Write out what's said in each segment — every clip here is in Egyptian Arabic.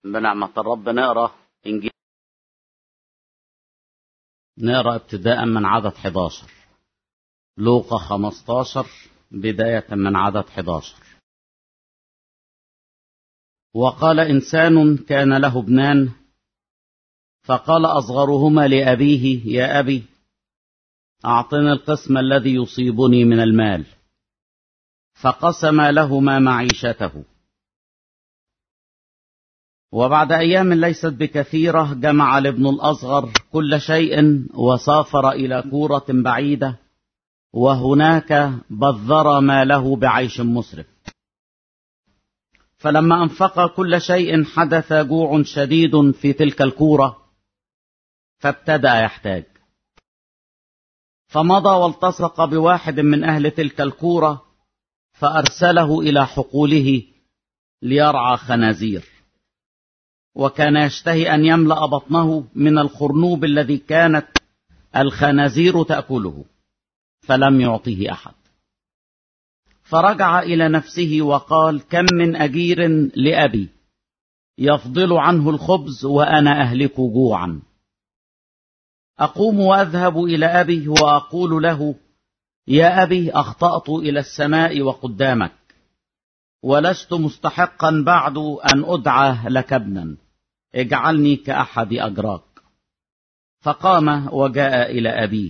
بنعمة الرب نقرأ إنجيل نقرأ ابتداء من عدد 11 لوقا 15 بداية من عدد 11 وقال إنسان كان له ابنان فقال أصغرهما لأبيه يا أبي أعطني القسم الذي يصيبني من المال فقسم لهما معيشته وبعد أيام ليست بكثيرة جمع الابن الأصغر كل شيء وسافر إلى كورة بعيدة وهناك بذر ماله بعيش مسرف فلما أنفق كل شيء حدث جوع شديد في تلك الكورة فابتدأ يحتاج فمضى والتصق بواحد من أهل تلك الكورة فأرسله إلى حقوله ليرعى خنازير وكان يشتهي أن يملأ بطنه من الخرنوب الذي كانت الخنازير تأكله فلم يعطه أحد فرجع إلى نفسه وقال كم من أجير لأبي يفضل عنه الخبز وأنا أهلك جوعا أقوم وأذهب إلى أبي وأقول له يا أبي أخطأت إلى السماء وقدامك ولست مستحقا بعد أن أدعى لك ابنا اجعلني كأحد أجراك فقام وجاء إلى أبيه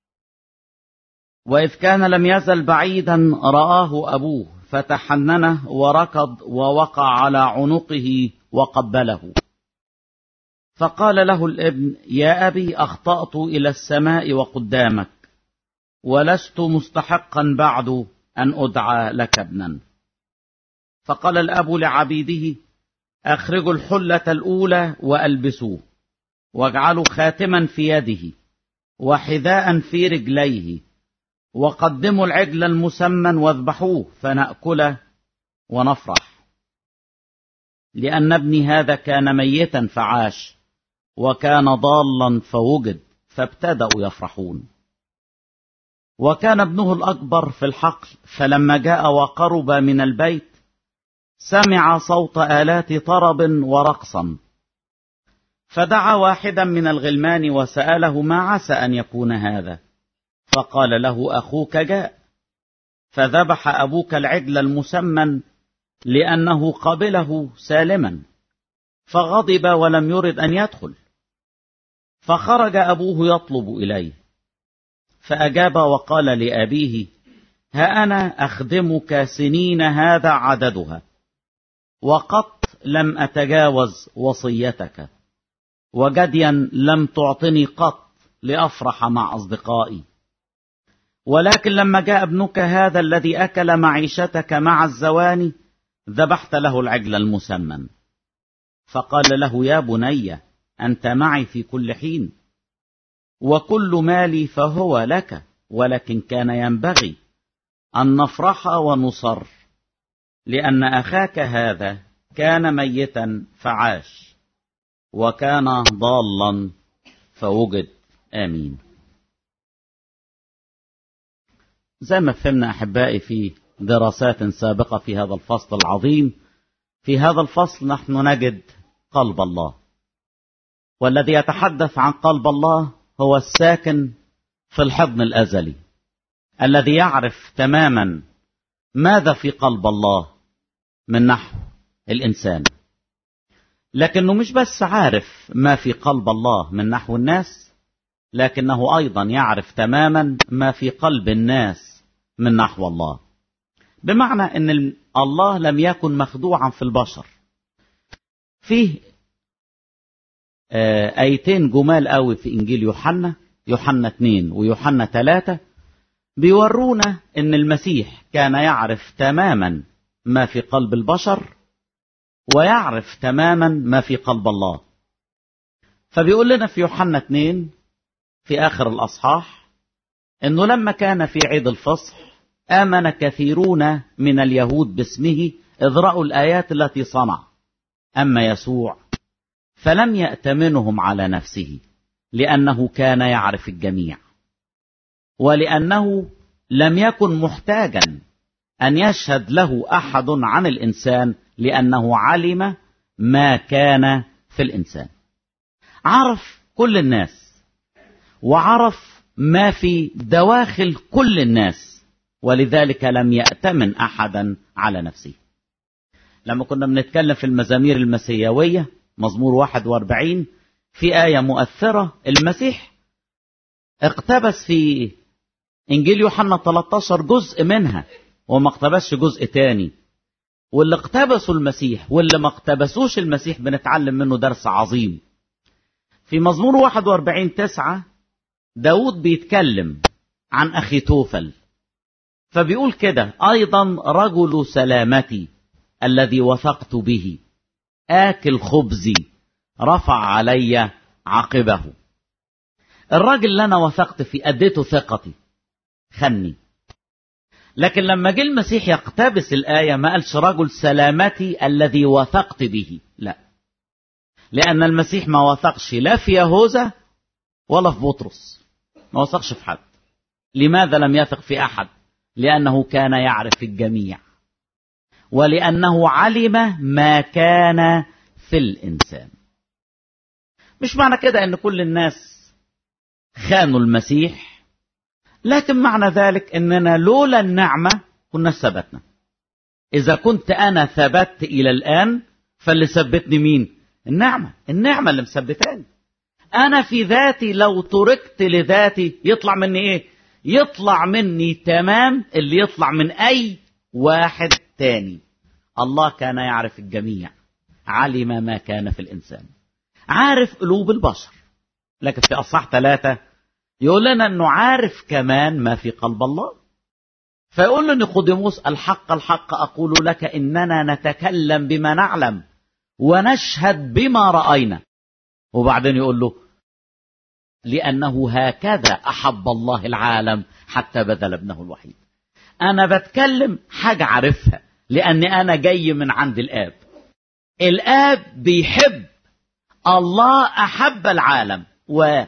وإذ كان لم يزل بعيدا رآه أبوه فتحننه وركض ووقع على عنقه وقبله فقال له الابن يا أبي أخطأت إلى السماء وقدامك ولست مستحقا بعد أن أدعى لك ابنا فقال الأب لعبيده أخرجوا الحلة الأولى وألبسوه واجعلوا خاتما في يده وحذاء في رجليه وقدموا العجل المسمن واذبحوه فنأكله ونفرح لأن ابني هذا كان ميتا فعاش وكان ضالا فوجد فابتدأوا يفرحون وكان ابنه الأكبر في الحقل فلما جاء وقرب من البيت سمع صوت آلات طرب ورقصا فدعا واحدا من الغلمان وسأله ما عسى أن يكون هذا فقال له أخوك جاء فذبح أبوك العجل المسمن لأنه قبله سالما فغضب ولم يرد أن يدخل فخرج أبوه يطلب إليه فأجاب وقال لأبيه ها أنا أخدمك سنين هذا عددها وقط لم أتجاوز وصيتك وجديا لم تعطني قط لأفرح مع أصدقائي ولكن لما جاء ابنك هذا الذي أكل معيشتك مع الزواني ذبحت له العجل المسمن فقال له يا بني أنت معي في كل حين وكل مالي فهو لك ولكن كان ينبغي أن نفرح ونصر لأن أخاك هذا كان ميتا فعاش وكان ضالا فوجد آمين زي ما فهمنا أحبائي في دراسات سابقة في هذا الفصل العظيم في هذا الفصل نحن نجد قلب الله والذي يتحدث عن قلب الله هو الساكن في الحضن الأزلي الذي يعرف تماما ماذا في قلب الله من نحو الإنسان لكنه مش بس عارف ما في قلب الله من نحو الناس لكنه أيضا يعرف تماما ما في قلب الناس من نحو الله بمعنى أن الله لم يكن مخدوعا في البشر فيه آيتين جمال قوي في إنجيل يوحنا يوحنا 2 ويوحنا 3 بيورونا أن المسيح كان يعرف تماما ما في قلب البشر ويعرف تماما ما في قلب الله فبيقول لنا في يوحنا 2 في آخر الأصحاح أنه لما كان في عيد الفصح آمن كثيرون من اليهود باسمه إذ رأوا الآيات التي صنع أما يسوع فلم يأتمنهم على نفسه لأنه كان يعرف الجميع ولأنه لم يكن محتاجا أن يشهد له أحد عن الإنسان لأنه علم ما كان في الإنسان عرف كل الناس وعرف ما في دواخل كل الناس ولذلك لم يأتمن أحدا على نفسه لما كنا بنتكلم في المزامير المسيوية مزمور 41 في آية مؤثرة المسيح اقتبس في إنجيل يوحنا 13 جزء منها وما اقتبسش جزء تاني واللي اقتبسوا المسيح واللي ما اقتبسوش المسيح بنتعلم منه درس عظيم في مزمور 41 تسعة داود بيتكلم عن أخي توفل فبيقول كده أيضا رجل سلامتي الذي وثقت به آكل خبزي رفع علي عقبه الراجل اللي أنا وثقت فيه أديته ثقتي خني لكن لما جه المسيح يقتبس الآية ما قالش رجل سلامتي الذي وثقت به لا لأن المسيح ما وثقش لا في يهوذا ولا في بطرس ما وثقش في حد لماذا لم يثق في أحد لأنه كان يعرف الجميع ولأنه علم ما كان في الإنسان مش معنى كده أن كل الناس خانوا المسيح لكن معنى ذلك أننا لولا النعمة كنا ثبتنا إذا كنت أنا ثبت إلى الآن فاللي ثبتني مين النعمة النعمة اللي مثبتاني أنا في ذاتي لو تركت لذاتي يطلع مني إيه يطلع مني تمام اللي يطلع من أي واحد تاني الله كان يعرف الجميع علم ما كان في الإنسان عارف قلوب البشر لكن في أصح ثلاثة يقول لنا أنه عارف كمان ما في قلب الله فيقول له نيقوديموس الحق الحق أقول لك إننا نتكلم بما نعلم ونشهد بما رأينا وبعدين يقول له لأنه هكذا أحب الله العالم حتى بذل ابنه الوحيد أنا بتكلم حاجة عارفها لأني أنا جاي من عند الآب الآب بيحب الله أحب العالم و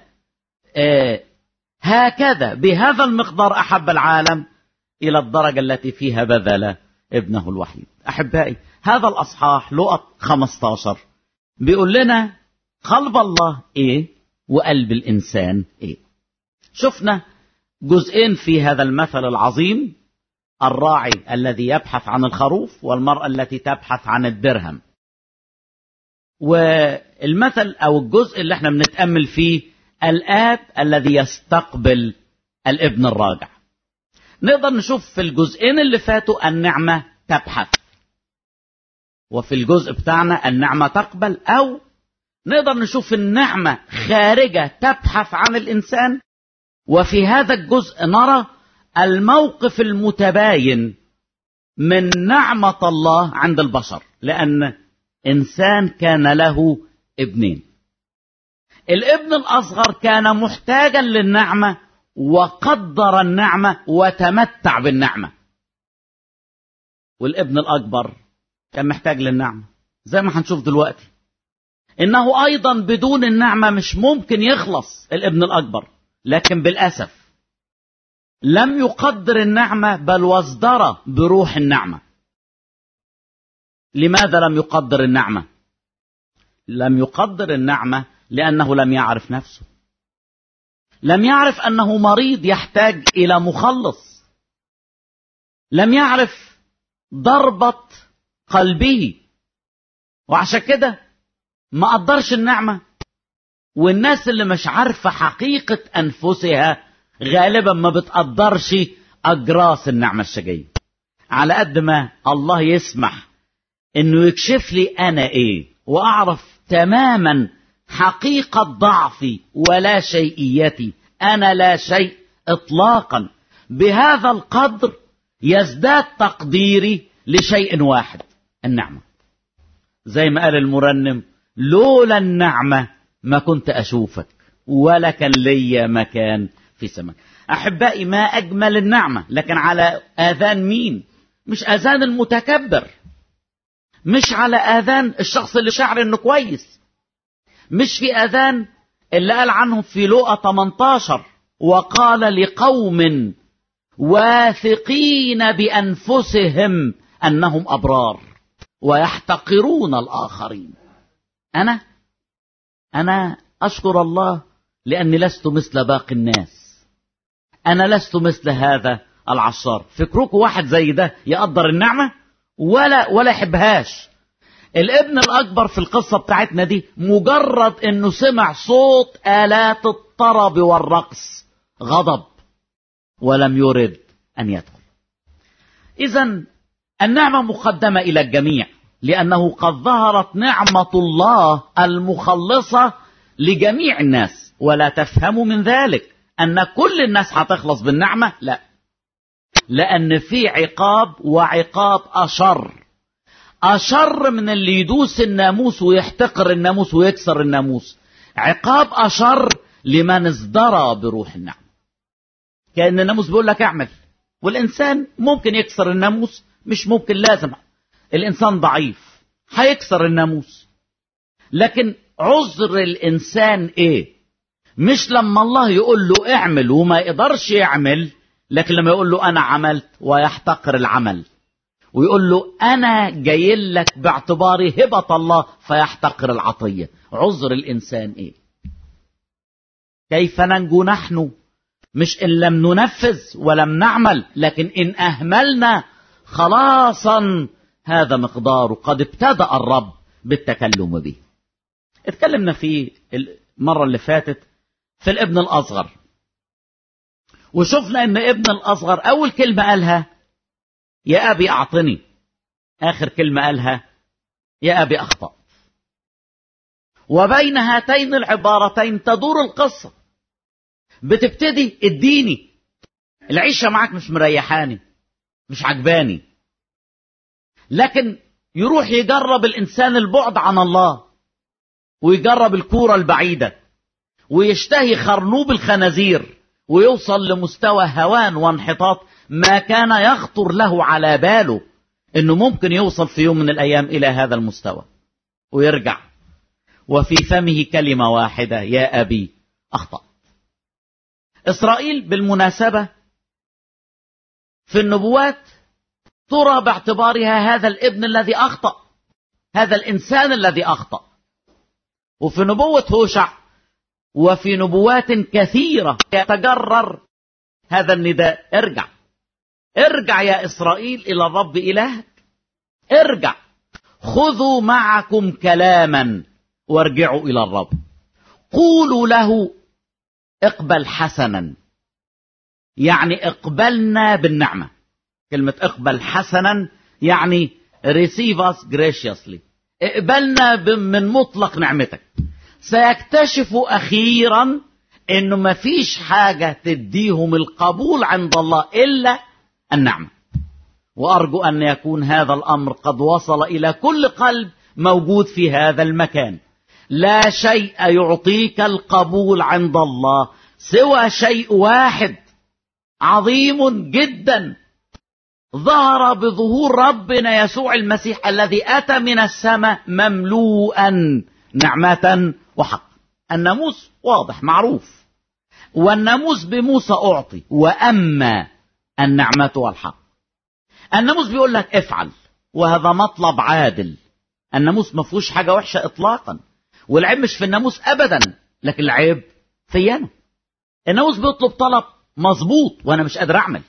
هكذا بهذا المقدار أحب العالم إلى الدرجة التي فيها بذل ابنه الوحيد أحبائي هذا الأصحاح لقط 15 بيقول لنا قلب الله إيه وقلب الإنسان إيه شفنا جزئين في هذا المثل العظيم الراعي الذي يبحث عن الخروف والمرأة التي تبحث عن الدرهم والمثل أو الجزء اللي احنا بنتأمل فيه الآب الذي يستقبل الابن الراجع نقدر نشوف في الجزئين اللي فاتوا النعمة تبحث وفي الجزء بتاعنا النعمة تقبل أو نقدر نشوف النعمة خارجة تبحث عن الإنسان وفي هذا الجزء نرى الموقف المتباين من نعمة الله عند البشر لأن إنسان كان له ابنين الابن الأصغر كان محتاجا للنعمة وقدر النعمة وتمتع بالنعمة والابن الأكبر كان محتاج للنعمة زي ما هنشوف دلوقتي إنه أيضا بدون النعمة مش ممكن يخلص الابن الأكبر لكن بالأسف لم يقدر النعمة بل وازدرى بروح النعمة لماذا لم يقدر النعمة لم يقدر النعمة لأنه لم يعرف نفسه لم يعرف أنه مريض يحتاج إلى مخلص لم يعرف ضربة قلبه وعشان كده ما قدرش النعمة والناس اللي مش عارفة حقيقة أنفسها غالبا ما بتقدرش أجراس النعمة الشجية على قد ما الله يسمح انه يكشف لي انا ايه واعرف تماما حقيقة ضعفي ولا شيئيتي انا لا شيء اطلاقا بهذا القدر يزداد تقديري لشيء واحد النعمة زي ما قال المرنم لولا النعمة ما كنت أشوفك ولا كان ليا مكان في سماك أحبائي ما أجمل النعمة لكن على آذان مين مش آذان المتكبر مش على آذان الشخص اللي شعر إنه كويس مش في آذان اللي قال عنهم في لوقا 18 وقال لقوم واثقين بأنفسهم أنهم أبرار ويحتقرون الآخرين أنا أنا أشكر الله لأني لست مثل باقي الناس أنا لست مثل هذا العشار فكركم واحد زي ده يقدر النعمة ولا ولا يحبهاش الابن الأكبر في القصة بتاعتنا دي مجرد أنه سمع صوت آلات الطرب والرقص غضب ولم يرد أن يدخل إذا النعمة مقدمة إلى الجميع لأنه قد ظهرت نعمة الله المخلصة لجميع الناس ولا تفهموا من ذلك أن كل الناس هتخلص بالنعمة لا لأن في عقاب وعقاب أشر أشر من اللي يدوس الناموس ويحتقر الناموس ويكسر الناموس عقاب أشر لمن ازدرى بروح النعمة كأن الناموس بيقول لك اعمل والإنسان ممكن يكسر الناموس مش ممكن لازم الإنسان ضعيف هيكسر الناموس لكن عذر الإنسان إيه مش لما الله يقول له اعمل وما يقدرش يعمل لكن لما يقول له أنا عملت ويحتقر العمل ويقول له أنا جاي لك باعتباري هبة الله فيحتقر العطية عذر الإنسان إيه كيف ننجو نحن مش إن لم ننفذ ولم نعمل لكن إن أهملنا خلاصا هذا مقداره قد ابتدأ الرب بالتكلم به اتكلمنا في المرة اللي فاتت في الابن الأصغر وشفنا ان ابن الأصغر أول كلمة قالها يا أبي أعطني آخر كلمة قالها يا أبي أخطأ وبين هاتين العبارتين تدور القصة بتبتدي اديني العيشة معاك مش مريحاني مش عجباني لكن يروح يجرب الإنسان البعد عن الله ويجرب الكورة البعيدة ويشتهي خرنوب الخنازير ويوصل لمستوى هوان وانحطاط ما كان يخطر له على باله انه ممكن يوصل في يوم من الايام الى هذا المستوى ويرجع وفي فمه كلمة واحدة يا ابي اخطأ اسرائيل بالمناسبة في النبوات ترى باعتبارها هذا الابن الذي اخطأ هذا الانسان الذي اخطأ وفي نبوة هوشع وفي نبوات كثيرة يتجرر هذا النداء ارجع ارجع يا إسرائيل إلى الرب إلهك ارجع خذوا معكم كلاما وارجعوا إلى الرب قولوا له اقبل حسنا يعني اقبلنا بالنعمة كلمة اقبل حسنا يعني receive us graciously اقبلنا من مطلق نعمتك سيكتشفوا أخيرا انه مفيش حاجة تديهم القبول عند الله إلا النعمة وأرجو أن يكون هذا الأمر قد وصل إلى كل قلب موجود في هذا المكان لا شيء يعطيك القبول عند الله سوى شيء واحد عظيم جدا ظهر بظهور ربنا يسوع المسيح الذي أتى من السماء مملوءا نعمة وحق الناموس واضح معروف والناموس بموسى أعطي وأما النعمة والحق الناموس بيقول لك افعل وهذا مطلب عادل الناموس ما فيهوش حاجة وحشة إطلاقا والعيب مش في الناموس أبدا لكن العيب في أنا الناموس بيطلب طلب مظبوط وأنا مش قادر أعمل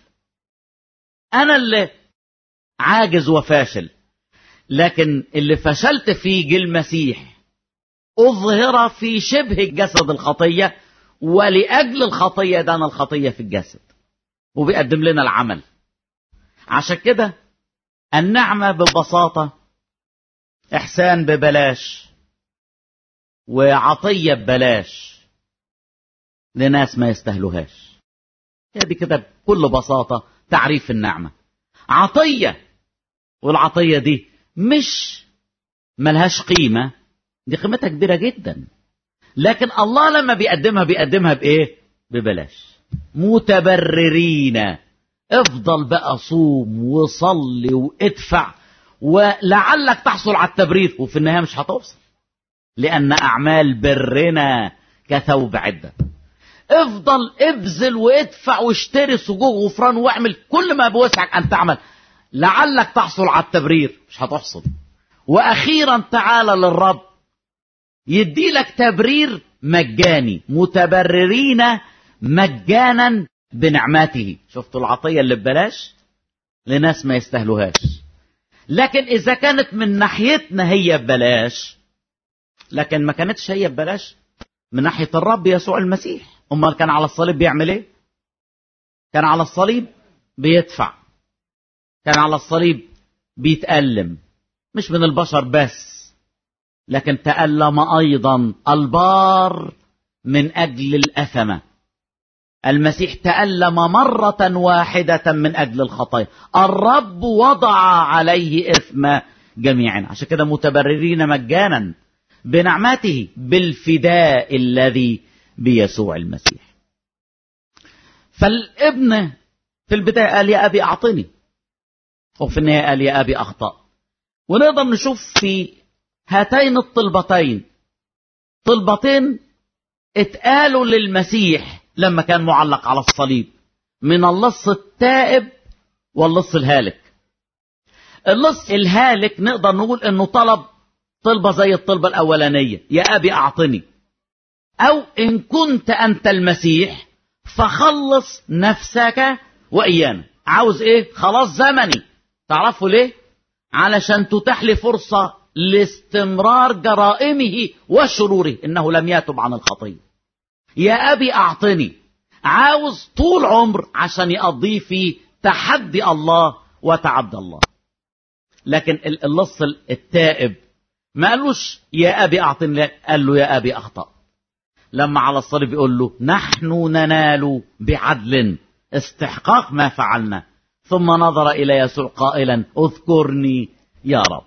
أنا اللي عاجز وفاشل لكن اللي فشلت فيه جه المسيح أظهر في شبه جسد الخطية ولأجل الخطية دان الخطية في الجسد وبيقدم لنا العمل عشان كده النعمة ببساطة إحسان ببلاش وعطية ببلاش لناس ما يستهلوهاش هي دي كده بكل بساطة تعريف النعمة عطية والعطية دي مش ملهاش قيمة دي قيمتها كبيرة جدا لكن الله لما بيقدمها بيقدمها بإيه ببلاش متبررين افضل بقى صوم وصلي وادفع ولعلك تحصل على التبرير وفي النهاية مش هتوصل لأن أعمال برنا كثوب عدة افضل ابذل وادفع واشتري سجوج غفران واعمل كل ما بوسعك أن تعمل لعلك تحصل على التبرير مش هتحصل وأخيرا تعال للرب يدي لك تبرير مجاني متبررين مجانا بنعمته شفتوا العطية اللي ببلاش لناس ما يستاهلوهاش لكن إذا كانت من ناحيتنا هي ببلاش لكن ما كانتش هي ببلاش من ناحية الرب يسوع المسيح أمال كان على الصليب بيعمل إيه؟ كان على الصليب بيدفع كان على الصليب بيتألم مش من البشر بس لكن تألم أيضا البار من أجل الأثمة المسيح تألم مرة واحدة من أجل الخطايا الرب وضع عليه إثم جميعا عشان كده متبررين مجانا بنعمته بالفداء الذي بيسوع المسيح فالابن في البداية قال يا أبي أعطني وفي النهاية قال يا أبي أخطأ ونقدر نشوف في هاتين الطلبتين طلبتين اتقالوا للمسيح لما كان معلق على الصليب من اللص التائب واللص الهالك اللص الهالك نقدر نقول انه طلب طلبة زي الطلبة الاولانية يا ابي اعطني او ان كنت انت المسيح فخلص نفسك وايانا عاوز ايه خلاص زمني تعرفوا ليه علشان تتاح لي فرصة لاستمرار جرائمه وشروره انه لم يتب عن الخطيه يا ابي اعطني عاوز طول عمر عشان يقضيه في تحدي الله وتعدى الله لكن اللص التائب ما قالوش يا ابي اعطني قال له يا ابي اخطا لما على الصليب يقول له نحن ننال بعدل استحقاق ما فعلنا ثم نظر الى يسوع قائلا اذكرني يا رب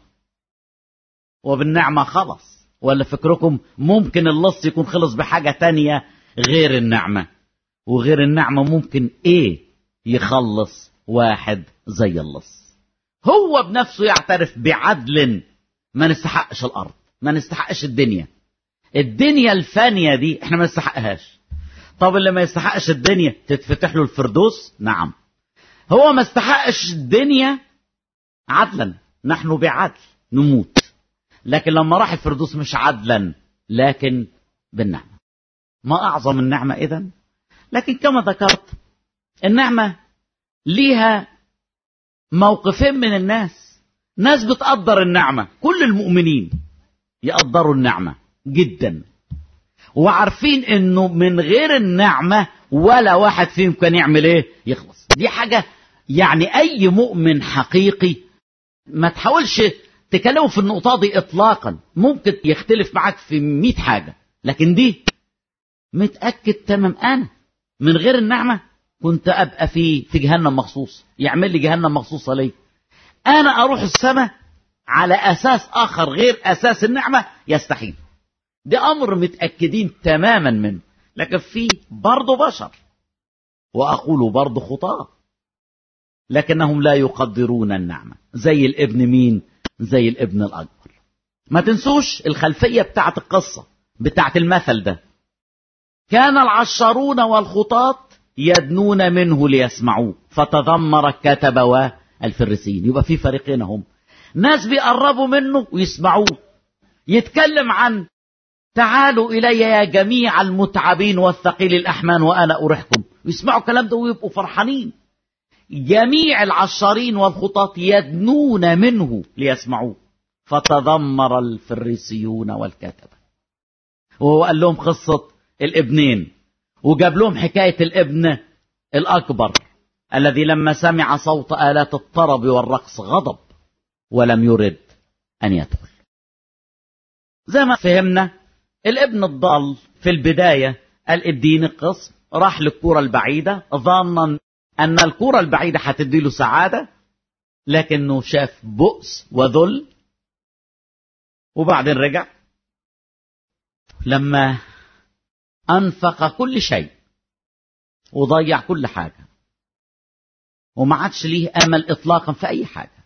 وبالنعمة خلص ولا فكركم ممكن اللص يكون خلص بحاجة تانية غير النعمة وغير النعمة ممكن ايه يخلص واحد زي اللص هو بنفسه يعترف بعدل ما نستحقش الارض ما نستحقش الدنيا الدنيا الفانية دي احنا ما نستحقهاش طب اللي ما يستحقش الدنيا تتفتح له الفردوس نعم هو ما استحقش الدنيا عدلا نحن بعدل نموت لكن لما راح الفردوس مش عدلا لكن بالنعمة ما أعظم النعمة إذا لكن كما ذكرت النعمة ليها موقفين من الناس ناس بتقدر النعمة كل المؤمنين يقدروا النعمة جدا وعارفين انه من غير النعمة ولا واحد فيهم كان يعمل ايه يخلص دي حاجة يعني اي مؤمن حقيقي ما تحاولش تكلمه في النقطة دي إطلاقا ممكن يختلف معاك في مئة حاجة لكن دي متأكد تمام أنا من غير النعمة كنت أبقى في في جهنم مخصوص يعمل لي جهنم مخصوصة ليه أنا أروح السماء على أساس آخر غير أساس النعمة يستحيل ده أمر متأكدين تماما منه لكن في برضه بشر وأقول برضه خطاة لكنهم لا يقدرون النعمة زي الابن مين زي الابن الأكبر ما تنسوش الخلفية بتاعت القصة بتاعت المثل ده كان العشرون والخطاة يدنون منه ليسمعوه فتذمر الكتبة والفريسيين يبقى في فريقين هم ناس بيقربوا منه ويسمعوه يتكلم عن تعالوا إلي يا جميع المتعبين والثقيل الأحمان وأنا أريحكم يسمعوا الكلام ده ويبقوا فرحانين جميع العشارين والخطاة يدنون منه ليسمعوه فتذمر الفريسيون والكتبة وهو قال لهم قصة الابنين وجاب لهم حكاية الابن الأكبر الذي لما سمع صوت آلات الطرب والرقص غضب ولم يرد أن يدخل زي ما فهمنا الابن الضال في البداية قال اديني القسم راح للكرة البعيدة ظانا أن الكرة البعيدة هتدي له سعادة لكنه شاف بؤس وذل وبعدين رجع لما أنفق كل شيء وضيع كل حاجة وما عادش ليه أمل إطلاقا في أي حاجة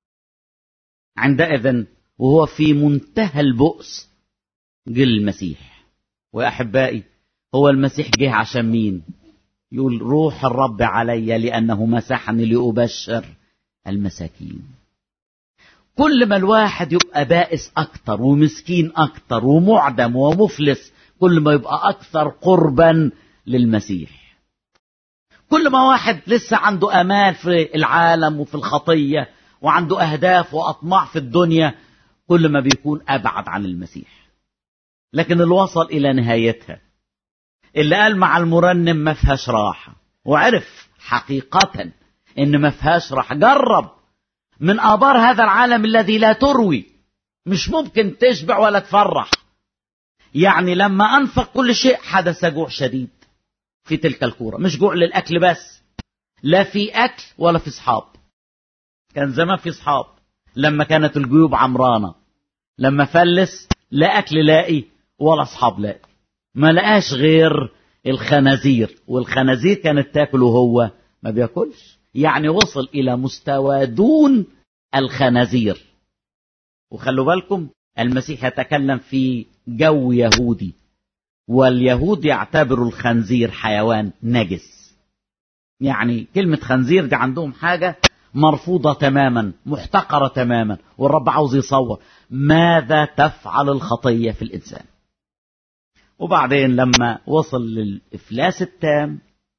عندئذ وهو في منتهى البؤس جه المسيح وأحبائي هو المسيح جه عشان مين يقول روح الرب علي لأنه مسحني لأبشر المساكين كل ما الواحد يبقى بائس أكتر ومسكين أكتر ومعدم ومفلس كل ما يبقى أكثر قربا للمسيح كل ما واحد لسه عنده أمال في العالم وفي الخطية وعنده أهداف وأطماع في الدنيا كل ما بيكون أبعد عن المسيح لكن اللي وصل إلى نهايتها اللي قال مع المرنم ما فيهاش راحة وعرف حقيقة إن ما فيهاش راحة جرب من آبار هذا العالم الذي لا تروي مش ممكن تشبع ولا تفرح يعني لما أنفق كل شيء حدث جوع شديد في تلك الكورة مش جوع للأكل بس لا في أكل ولا في صحاب كان زمان في صحاب لما كانت الجيوب عمرانة لما فلس لا أكل لاقي ولا صحاب لاقي ما لقاش غير الخنازير والخنازير كانت تاكل وهو ما بياكلش يعني وصل إلى مستوى دون الخنازير وخلوا بالكم المسيح يتكلم في جو يهودي واليهود يعتبروا الخنزير حيوان نجس يعني كلمة خنزير دي عندهم حاجة مرفوضة تماما محتقرة تماما والرب عاوز يصور ماذا تفعل الخطية في الإنسان وبعدين لما وصل للإفلاس التام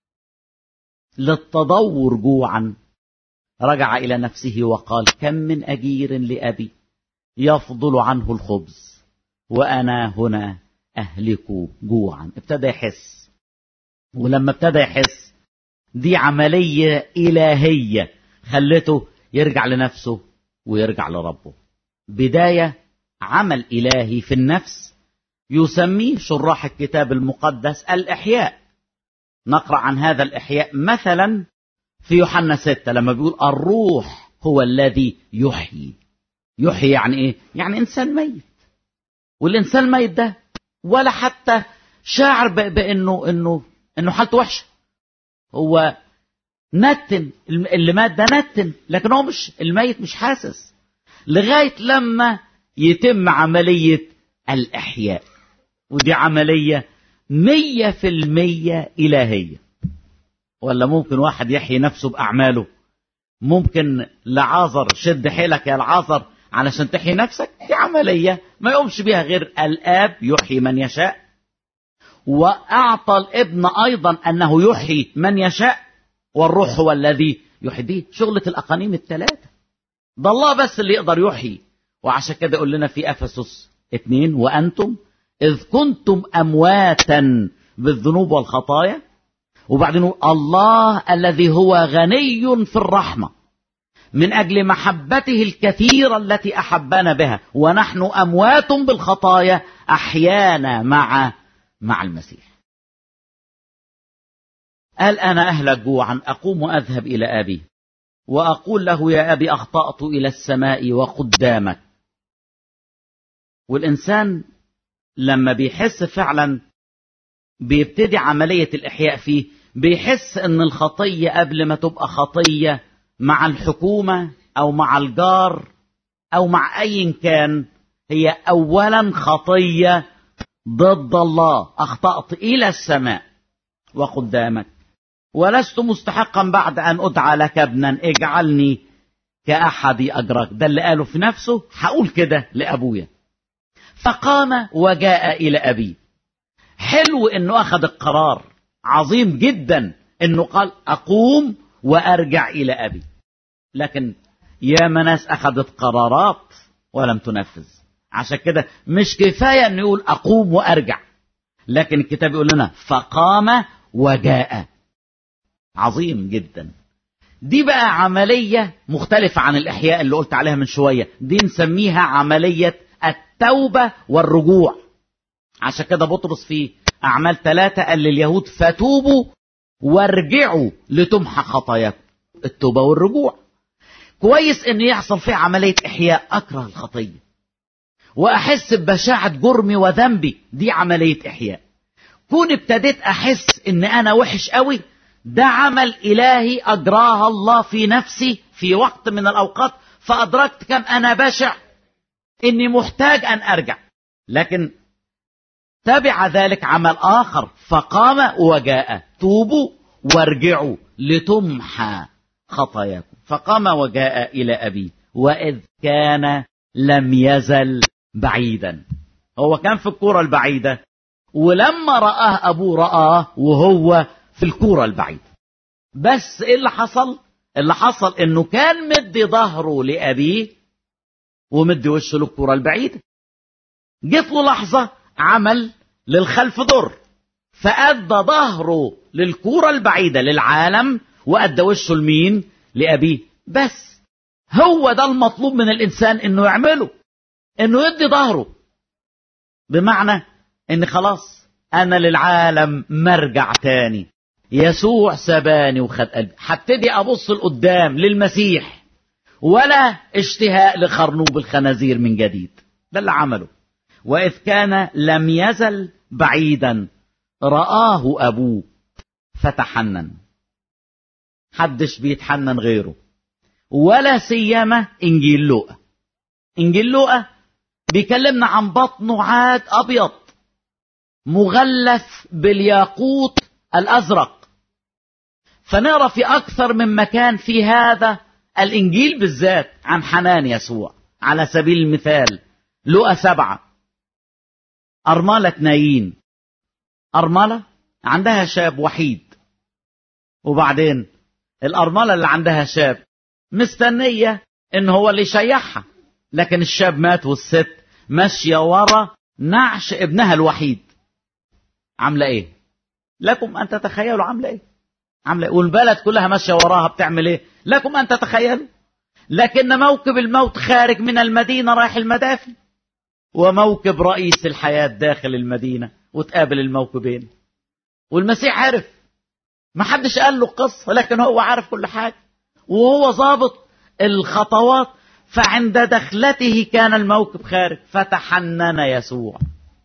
للتدور جوعا رجع إلى نفسه وقال كم من أجير لأبي يفضل عنه الخبز وأنا هنا أهلك جوعا ابتدى يحس ولما ابتدى يحس دي عملية إلهية خلته يرجع لنفسه ويرجع لربه بداية عمل إلهي في النفس يسميه شراح الكتاب المقدس الإحياء نقرأ عن هذا الإحياء مثلا في يوحنا ستة لما بيقول الروح هو الذي يحيي يحيي يعني ايه يعني انسان ميت والانسان الميت ده ولا حتى شاعر بانه انه انه حالته وحشه هو نتن اللي مات ده نتن لكن هو مش الميت مش حاسس لغايه لما يتم عمليه الاحياء ودي عمليه مية في المية إلهية ولا ممكن واحد يحيي نفسه بأعماله ممكن لعازر شد حيلك يا العازر علشان تحيي نفسك دي عملية ما يقومش بيها غير الآب يحيي من يشاء وأعطى الابن أيضا أنه يحيي من يشاء والروح هو الذي يحيي دي شغلة الأقانيم الثلاثة ده الله بس اللي يقدر يحيي وعشان كده يقول لنا في أفسس اتنين وأنتم إذ كنتم أمواتا بالذنوب والخطايا وبعدين الله الذي هو غني في الرحمة من أجل محبته الكثيرة التي أحبنا بها ونحن أموات بالخطايا أحيانا مع مع المسيح قال أنا أهلك جوعا أقوم وأذهب إلى أبي وأقول له يا أبي أخطأت إلى السماء وقدامك والإنسان لما بيحس فعلا بيبتدي عملية الإحياء فيه بيحس إن الخطية قبل ما تبقى خطية مع الحكومة أو مع الجار أو مع أي كان هي أولا خطية ضد الله أخطأت إلى السماء وقدامك ولست مستحقا بعد أن أدعى لك ابنا اجعلني كأحد أجرك ده اللي قاله في نفسه هقول كده لأبويا فقام وجاء إلى أبيه حلو إنه أخذ القرار عظيم جدا إنه قال أقوم وأرجع إلى أبي لكن يا ناس أخذت قرارات ولم تنفذ عشان كده مش كفاية إنه يقول أقوم وأرجع لكن الكتاب يقول لنا فقام وجاء عظيم جدا دي بقى عملية مختلفة عن الإحياء اللي قلت عليها من شوية دي نسميها عملية التوبة والرجوع عشان كده بطرس في أعمال ثلاثة قال لليهود فتوبوا وارجعوا لتمحى خطاياكم التوبة والرجوع كويس ان يحصل فيه عملية احياء اكره الخطية واحس ببشاعة جرمي وذنبي دي عملية احياء كون ابتديت احس ان انا وحش قوي ده عمل الهي اجراها الله في نفسي في وقت من الاوقات فادركت كم انا بشع اني محتاج ان ارجع لكن تبع ذلك عمل اخر فقام وجاء توبوا وارجعوا لتمحى خطاياكم فقام وجاء الى ابيه وإذ كان لم يزل بعيدا هو كان في الكرة البعيدة ولما رآه أبوه رآه وهو في الكرة البعيدة بس إيه اللي حصل اللي حصل إنه كان مدي ظهره لأبيه ومدي وشه للكرة البعيدة جت له لحظة عمل للخلف ضر فأدى ظهره للكرة البعيدة للعالم وأدى وشه لمين لأبيه بس هو ده المطلوب من الإنسان إنه يعمله إنه يدي ظهره بمعنى إن خلاص أنا للعالم مرجع تاني يسوع سباني وخد قلبي هبتدي أبص لقدام للمسيح ولا اشتهاء لخرنوب الخنازير من جديد ده اللي عمله وإذ كان لم يزل بعيدا رآه أبوه فتحنن حدش بيتحنن غيره ولا سيما إنجيل لوقا إنجيل لوقا بيكلمنا عن بطنه عاد أبيض مغلف بالياقوت الأزرق فنرى في أكثر من مكان في هذا الإنجيل بالذات عن حنان يسوع على سبيل المثال لوقا سبعة أرملة نايين أرملة عندها شاب وحيد وبعدين الأرملة اللي عندها شاب مستنية إن هو اللي يشيعها لكن الشاب مات والست ماشية ورا نعش ابنها الوحيد عاملة إيه؟ لكم أن تتخيلوا عاملة إيه؟ عاملة إيه؟ والبلد كلها ماشية وراها بتعمل إيه؟ لكم أن تتخيلوا لكن موكب الموت خارج من المدينة رايح المدافن وموكب رئيس الحياة داخل المدينة وتقابل الموكبين والمسيح عرف ما حدش قال له قصة لكن هو عارف كل حاجة وهو ضابط الخطوات فعند دخلته كان الموكب خارج فتحنن يسوع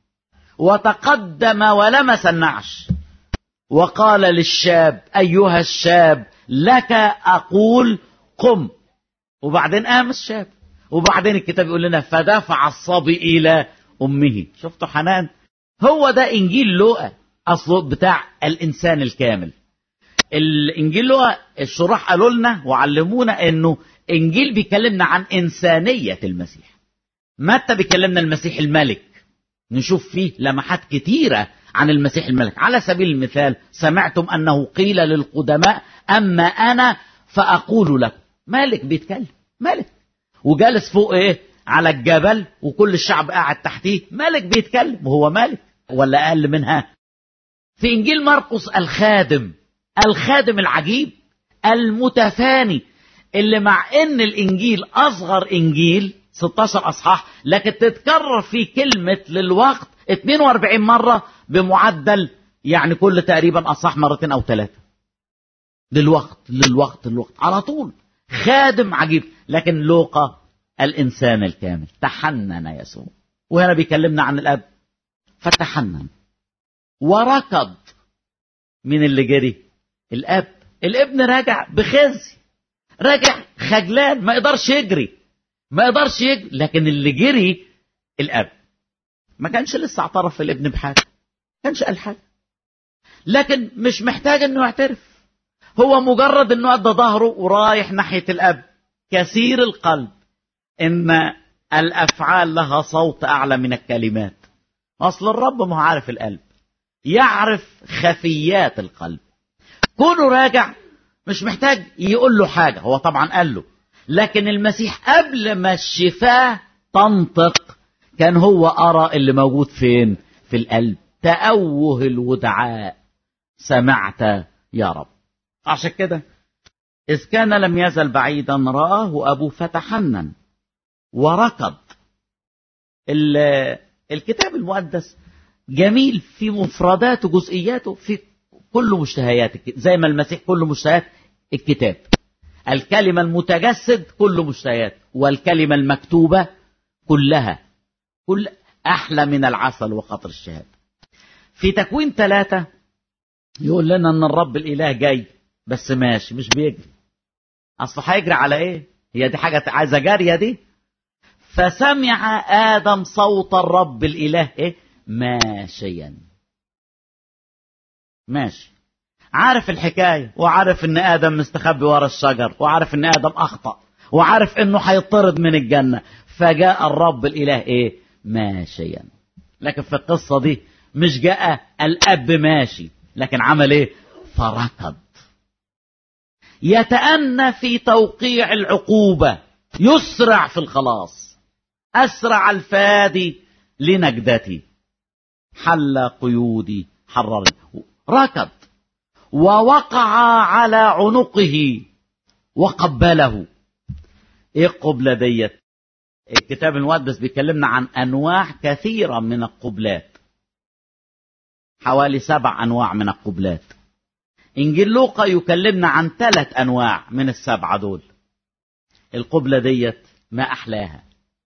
وتقدم ولمس النعش وقال للشاب أيها الشاب لك أقول قم وبعدين قام الشاب وبعدين الكتاب يقول لنا فدفع الصبي إلى أمه شفتوا حنان هو ده إنجيل لوقا أصله بتاع الإنسان الكامل الإنجيل لوقا الشراح قالوا لنا وعلمونا إنه إنجيل بيكلمنا عن إنسانية المسيح متى بيكلمنا المسيح الملك نشوف فيه لمحات كتيرة عن المسيح الملك على سبيل المثال سمعتم أنه قيل للقدماء أما أنا فأقول لكم مالك بيتكلم مالك وجالس فوق ايه على الجبل وكل الشعب قاعد تحتيه مالك بيتكلم وهو مالك ولا اقل منها في انجيل مرقس الخادم الخادم العجيب المتفاني اللي مع ان الانجيل اصغر انجيل 16 اصحاح لكن تتكرر فيه كلمة للوقت 42 مرة بمعدل يعني كل تقريبا اصحاح مرتين او ثلاثة للوقت للوقت للوقت على طول خادم عجيب لكن لوقا الإنسان الكامل تحنن يسوع وهنا بيكلمنا عن الأب فتحنن وركض من اللي جري الأب الابن راجع بخزي راجع خجلان ما يقدرش يجري ما يقدرش يجري لكن اللي جري الأب ما كانش لسه اعترف الابن بحاجة ما كانش قال حاجة لكن مش محتاج انه يعترف هو مجرد انه ادى ظهره ورايح ناحيه الاب كثير القلب ان الافعال لها صوت اعلى من الكلمات اصل الرب ما هو عارف القلب يعرف خفيات القلب كونه راجع مش محتاج يقول له حاجه هو طبعا قال له لكن المسيح قبل ما الشفاه تنطق كان هو ارى اللي موجود فين في القلب تأوه الودعاء سمعت يا رب عشان كده إذ كان لم يزل بعيدا رآه أبوه فتحنن وركض الكتاب المقدس جميل في مفرداته وجزئياته في كل مشتهيات زي ما المسيح كل مشتهيات الكتاب الكلمة المتجسد كل مشتهيات والكلمة المكتوبة كلها كل أحلى من العسل وخطر الشهادة في تكوين ثلاثة يقول لنا أن الرب الإله جاي بس ماشي مش بيجري اصل هيجري على ايه هي دي حاجه عايزه جاريه دي فسمع ادم صوت الرب الاله ايه ماشيا ماشي عارف الحكايه وعارف ان ادم مستخبي ورا الشجر وعارف ان ادم اخطا وعارف انه هيطرد من الجنة فجاء الرب الاله ايه ماشيا لكن في القصة دي مش جاء الاب ماشي لكن عمل ايه فركض يتأنى في توقيع العقوبة يسرع في الخلاص أسرع الفادي لنجدتي حل قيودي حررني ركض ووقع على عنقه وقبله ايه القبلة ديت الكتاب المقدس بيكلمنا عن انواع كثيرة من القبلات حوالي سبع انواع من القبلات انجيل لوقا يكلمنا عن ثلاث انواع من السبعة دول القبلة ديت ما احلاها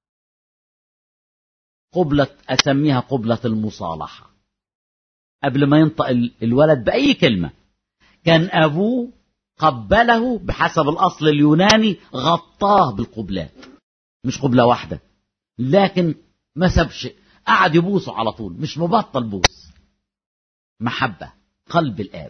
قبلة اسميها قبلة المصالحة قبل ما ينطق الولد باي كلمة كان ابوه قبله بحسب الاصل اليوناني غطاه بالقبلات مش قبلة واحدة لكن ما سابش قعد يبوسه على طول مش مبطل بوس محبة قلب الآب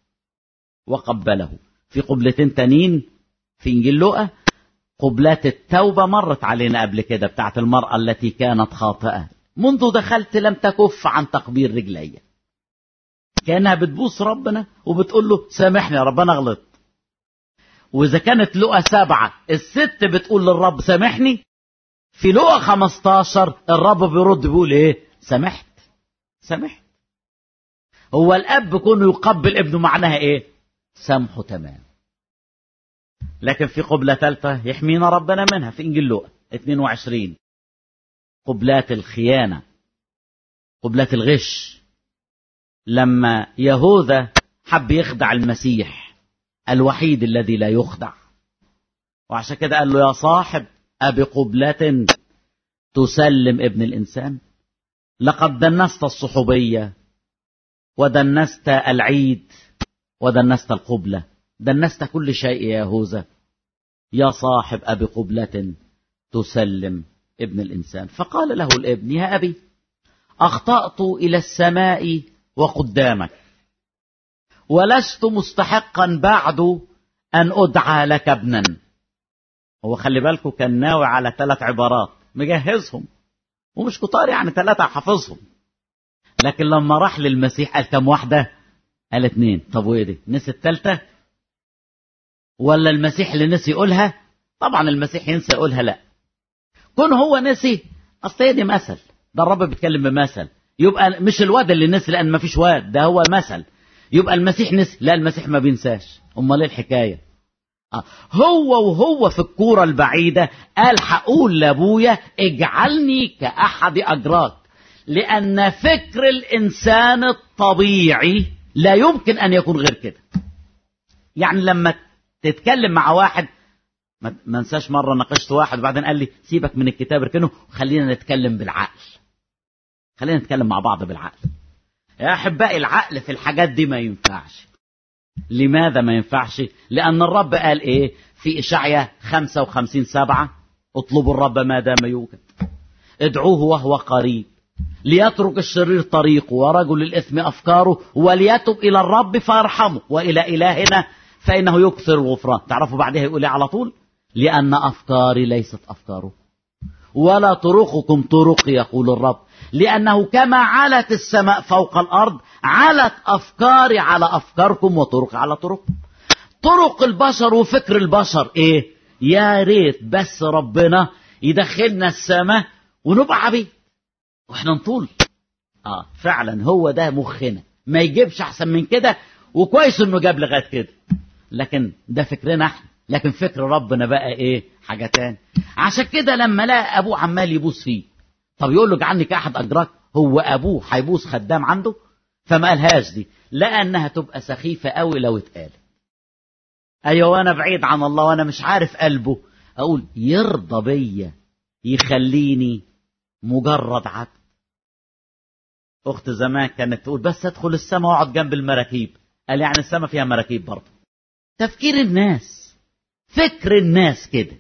وقبله في قبلتين تانيين في إنجيل لوقا قبلات التوبة مرت علينا قبل كده بتاعت المرأة التي كانت خاطئة منذ دخلت لم تكف عن تقبيل رجلي كانها بتبوس ربنا وبتقول له سامحني يا رب انا غلط واذا كانت لقى سبعة الست بتقول للرب سامحني في لقى 15 الرب بيرد بيقول ايه سامحت سامحت هو الاب كونه يقبل ابنه معناها ايه سامحه تمام لكن في قبلة ثالثة يحمينا ربنا منها في انجيل لوقا 22 قبلات الخيانة قبلات الغش لما يهوذا حب يخدع المسيح الوحيد الذي لا يخدع وعشان كده قال له يا صاحب أبي قبلة تسلم ابن الإنسان لقد دنست الصحوبية ودنست العيد ودنست القبلة دنست كل شيء يا يهوذا يا صاحب أبي قبلة تسلم ابن الإنسان فقال له الابن يا أبي أخطأت إلى السماء وقدامك ولست مستحقا بعد أن أدعى لك ابنا هو خلي بالكم كان ناوي على ثلاث عبارات مجهزهم ومش كتار يعني ثلاثة حافظهم لكن لما راح للمسيح قال كم واحدة قال اتنين طب وايه دي نسي التالتة ولا المسيح اللي نسي يقولها طبعا المسيح ينسى يقولها لا كون هو نسي اصل هي دي مثل ده الرب بيتكلم بمثل يبقى مش الواد اللي نسي لان ما فيش واد ده هو مثل يبقى المسيح نسي لا المسيح ما بينساش امال ايه الحكايه آه. هو وهو في الكوره البعيده قال هقول لابويا اجعلني كاحد اجراك لان فكر الانسان الطبيعي لا يمكن ان يكون غير كده يعني لما تتكلم مع واحد ما انساش مره ناقشت واحد وبعدين قال لي سيبك من الكتاب اركنه وخلينا نتكلم بالعقل خلينا نتكلم مع بعض بالعقل يا احبائي العقل في الحاجات دي ما ينفعش لماذا ما ينفعش لان الرب قال ايه في اشعيا 55 سبعة اطلبوا الرب ما دام يوجد ادعوه وهو قريب ليترك الشرير طريقه ورجل الاثم افكاره وليتب الى الرب فارحمه والى الهنا فانه يكثر الغفران تعرفوا بعدها يقول ايه على طول لان افكاري ليست افكاره ولا طرقكم طرقي يقول الرب لأنه كما علت السماء فوق الأرض علت أفكاري على أفكاركم وطرق على طرقكم طرق البشر وفكر البشر إيه يا ريت بس ربنا يدخلنا السماء ونبقى عبيد واحنا نطول اه فعلا هو ده مخنا ما يجيبش احسن من كده وكويس انه جاب لغايه كده لكن ده فكرنا احنا لكن فكر ربنا بقى ايه حاجه تاني عشان كده لما لقى ابوه عمال يبوس فيه طب يقول له اجعلني كاحد اجراك هو ابوه هيبوس خدام عنده فما قالهاش دي لقى انها تبقى سخيفه قوي لو اتقالت ايوه وانا بعيد عن الله وانا مش عارف قلبه اقول يرضى بيا يخليني مجرد عبد اخت زمان كانت تقول بس ادخل السماء واقعد جنب المراكيب قال يعني السماء فيها مراكيب برضه تفكير الناس فكر الناس كده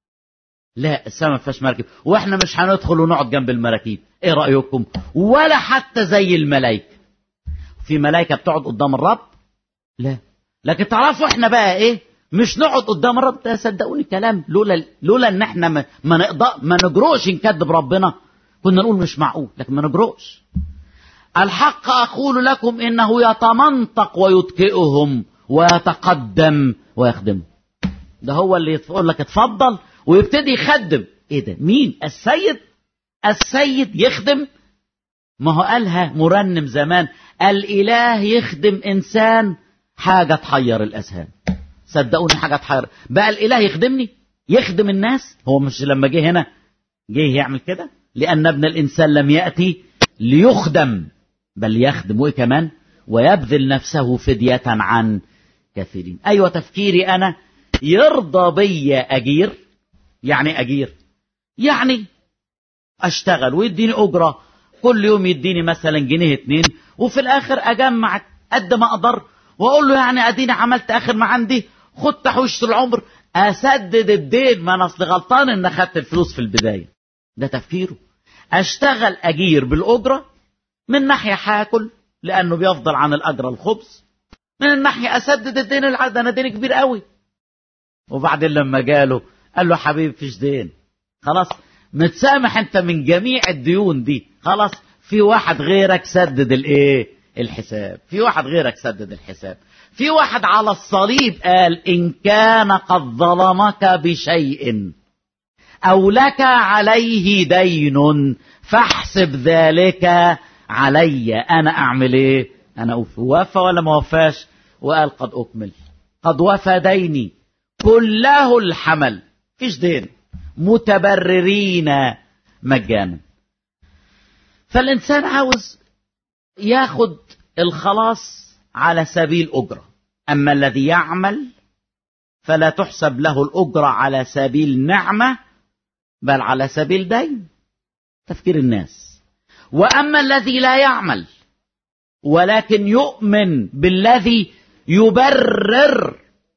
لا السماء ما فيهاش مراكب واحنا مش هندخل ونقعد جنب المراكيب ايه رايكم ولا حتى زي الملائكه في ملائكه بتقعد قدام الرب لا لكن تعرفوا احنا بقى ايه مش نقعد قدام رب ده صدقوني كلام لولا لولا ان احنا ما ما نقدر ما نجرؤش نكذب ربنا كنا نقول مش معقول لكن ما نجرؤش الحق اقول لكم انه يتمنطق ويتكئهم ويتقدم ويخدمهم ده هو اللي يقول لك اتفضل ويبتدي يخدم ايه ده مين السيد السيد يخدم ما هو قالها مرنم زمان الاله يخدم انسان حاجه تحير الاذهان صدقوني حاجه تحير بقى الاله يخدمني يخدم الناس هو مش لما جه هنا جه يعمل كده لان ابن الانسان لم ياتي ليخدم بل يخدم وايه كمان ويبذل نفسه فديه عن كثيرين ايوه تفكيري انا يرضى بي اجير يعني اجير يعني اشتغل ويديني اجره كل يوم يديني مثلا جنيه اتنين وفي الاخر اجمع قد ما اقدر واقول له يعني اديني عملت اخر ما عندي خد تحويشه العمر اسدد الدين ما انا اصل غلطان ان اخدت الفلوس في البدايه ده تفكيره اشتغل اجير بالاجره من ناحيه هاكل لانه بيفضل عن الاجره الخبز من الناحيه اسدد الدين العدد انا دين كبير قوي وبعدين لما جاله قال له حبيبي فيش دين خلاص متسامح انت من جميع الديون دي خلاص في واحد غيرك سدد الايه الحساب في واحد غيرك سدد الحساب في واحد على الصليب قال ان كان قد ظلمك بشيء او لك عليه دين فاحسب ذلك علي انا اعمل ايه انا اوفي وفى ولا ما وفاش وقال قد اكمل قد وفى ديني كله الحمل فيش دين متبررين مجانا فالإنسان عاوز ياخد الخلاص على سبيل أجرة أما الذي يعمل فلا تحسب له الأجرة على سبيل نعمة بل على سبيل دين تفكير الناس وأما الذي لا يعمل ولكن يؤمن بالذي يبرر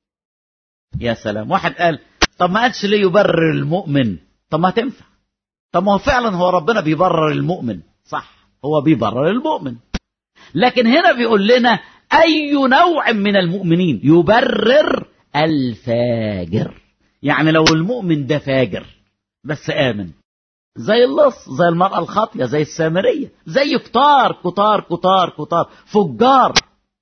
يا سلام واحد قال طب ما قالش ليه يبرر المؤمن طب ما تنفع طب ما هو فعلا هو ربنا بيبرر المؤمن صح هو بيبرر المؤمن لكن هنا بيقول لنا اي نوع من المؤمنين يبرر الفاجر يعني لو المؤمن ده فاجر بس امن زي اللص زي المرأة الخاطية زي السامرية زي كتار كتار كتار كتار فجار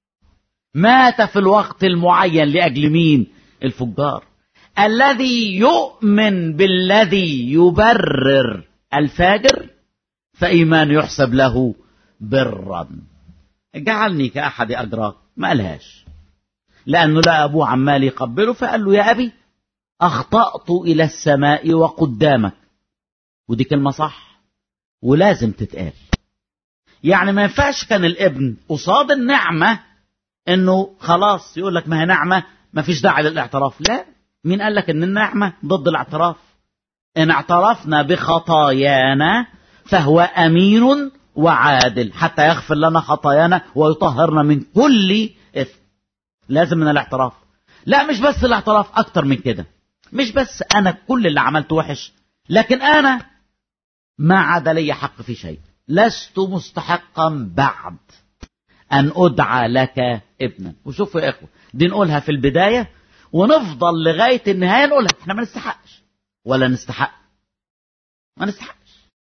مات في الوقت المعين لأجل مين الفجار الذي يؤمن بالذي يبرر الفاجر فإيمان يحسب له برا جعلني كأحد أجراك ما قالهاش لأنه لا أبوه عمال يقبله فقال له يا أبي أخطأت إلى السماء وقدامك ودي كلمة صح ولازم تتقال يعني ما ينفعش كان الابن قصاد النعمة انه خلاص يقول لك ما هي نعمة ما فيش داعي للاعتراف لا مين قال لك ان النعمة ضد الاعتراف ان اعترفنا بخطايانا فهو امين وعادل حتى يغفر لنا خطايانا ويطهرنا من كل اثم لازم من الاعتراف لا مش بس الاعتراف اكتر من كده مش بس انا كل اللي عملته وحش لكن انا ما عاد لي حق في شيء لست مستحقا بعد ان ادعى لك ابنا وشوفوا يا اخوه دي نقولها في البدايه ونفضل لغايه النهايه نقولها احنا ما نستحقش ولا نستحق ما نستحقش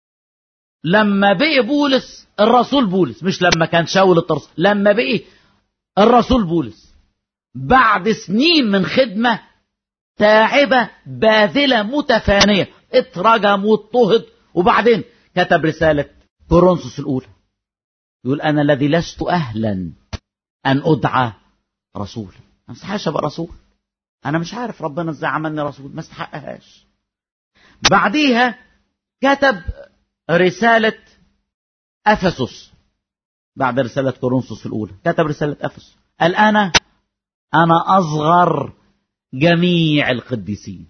لما بقي بولس الرسول بولس مش لما كان شاول الترسل لما بقي الرسول بولس بعد سنين من خدمه تاعبه باذله متفانيه اترجم واضطهد وبعدين كتب رساله كورنثوس الاولى يقول انا الذي لست اهلا ان ادعى رسول ما استحقش ابقى رسول انا مش عارف ربنا ازاي عملني رسول ما استحقهاش بعديها كتب رسالة أفسس بعد رسالة كورنثوس الأولى كتب رسالة أفسس قال أنا أنا أصغر جميع القديسين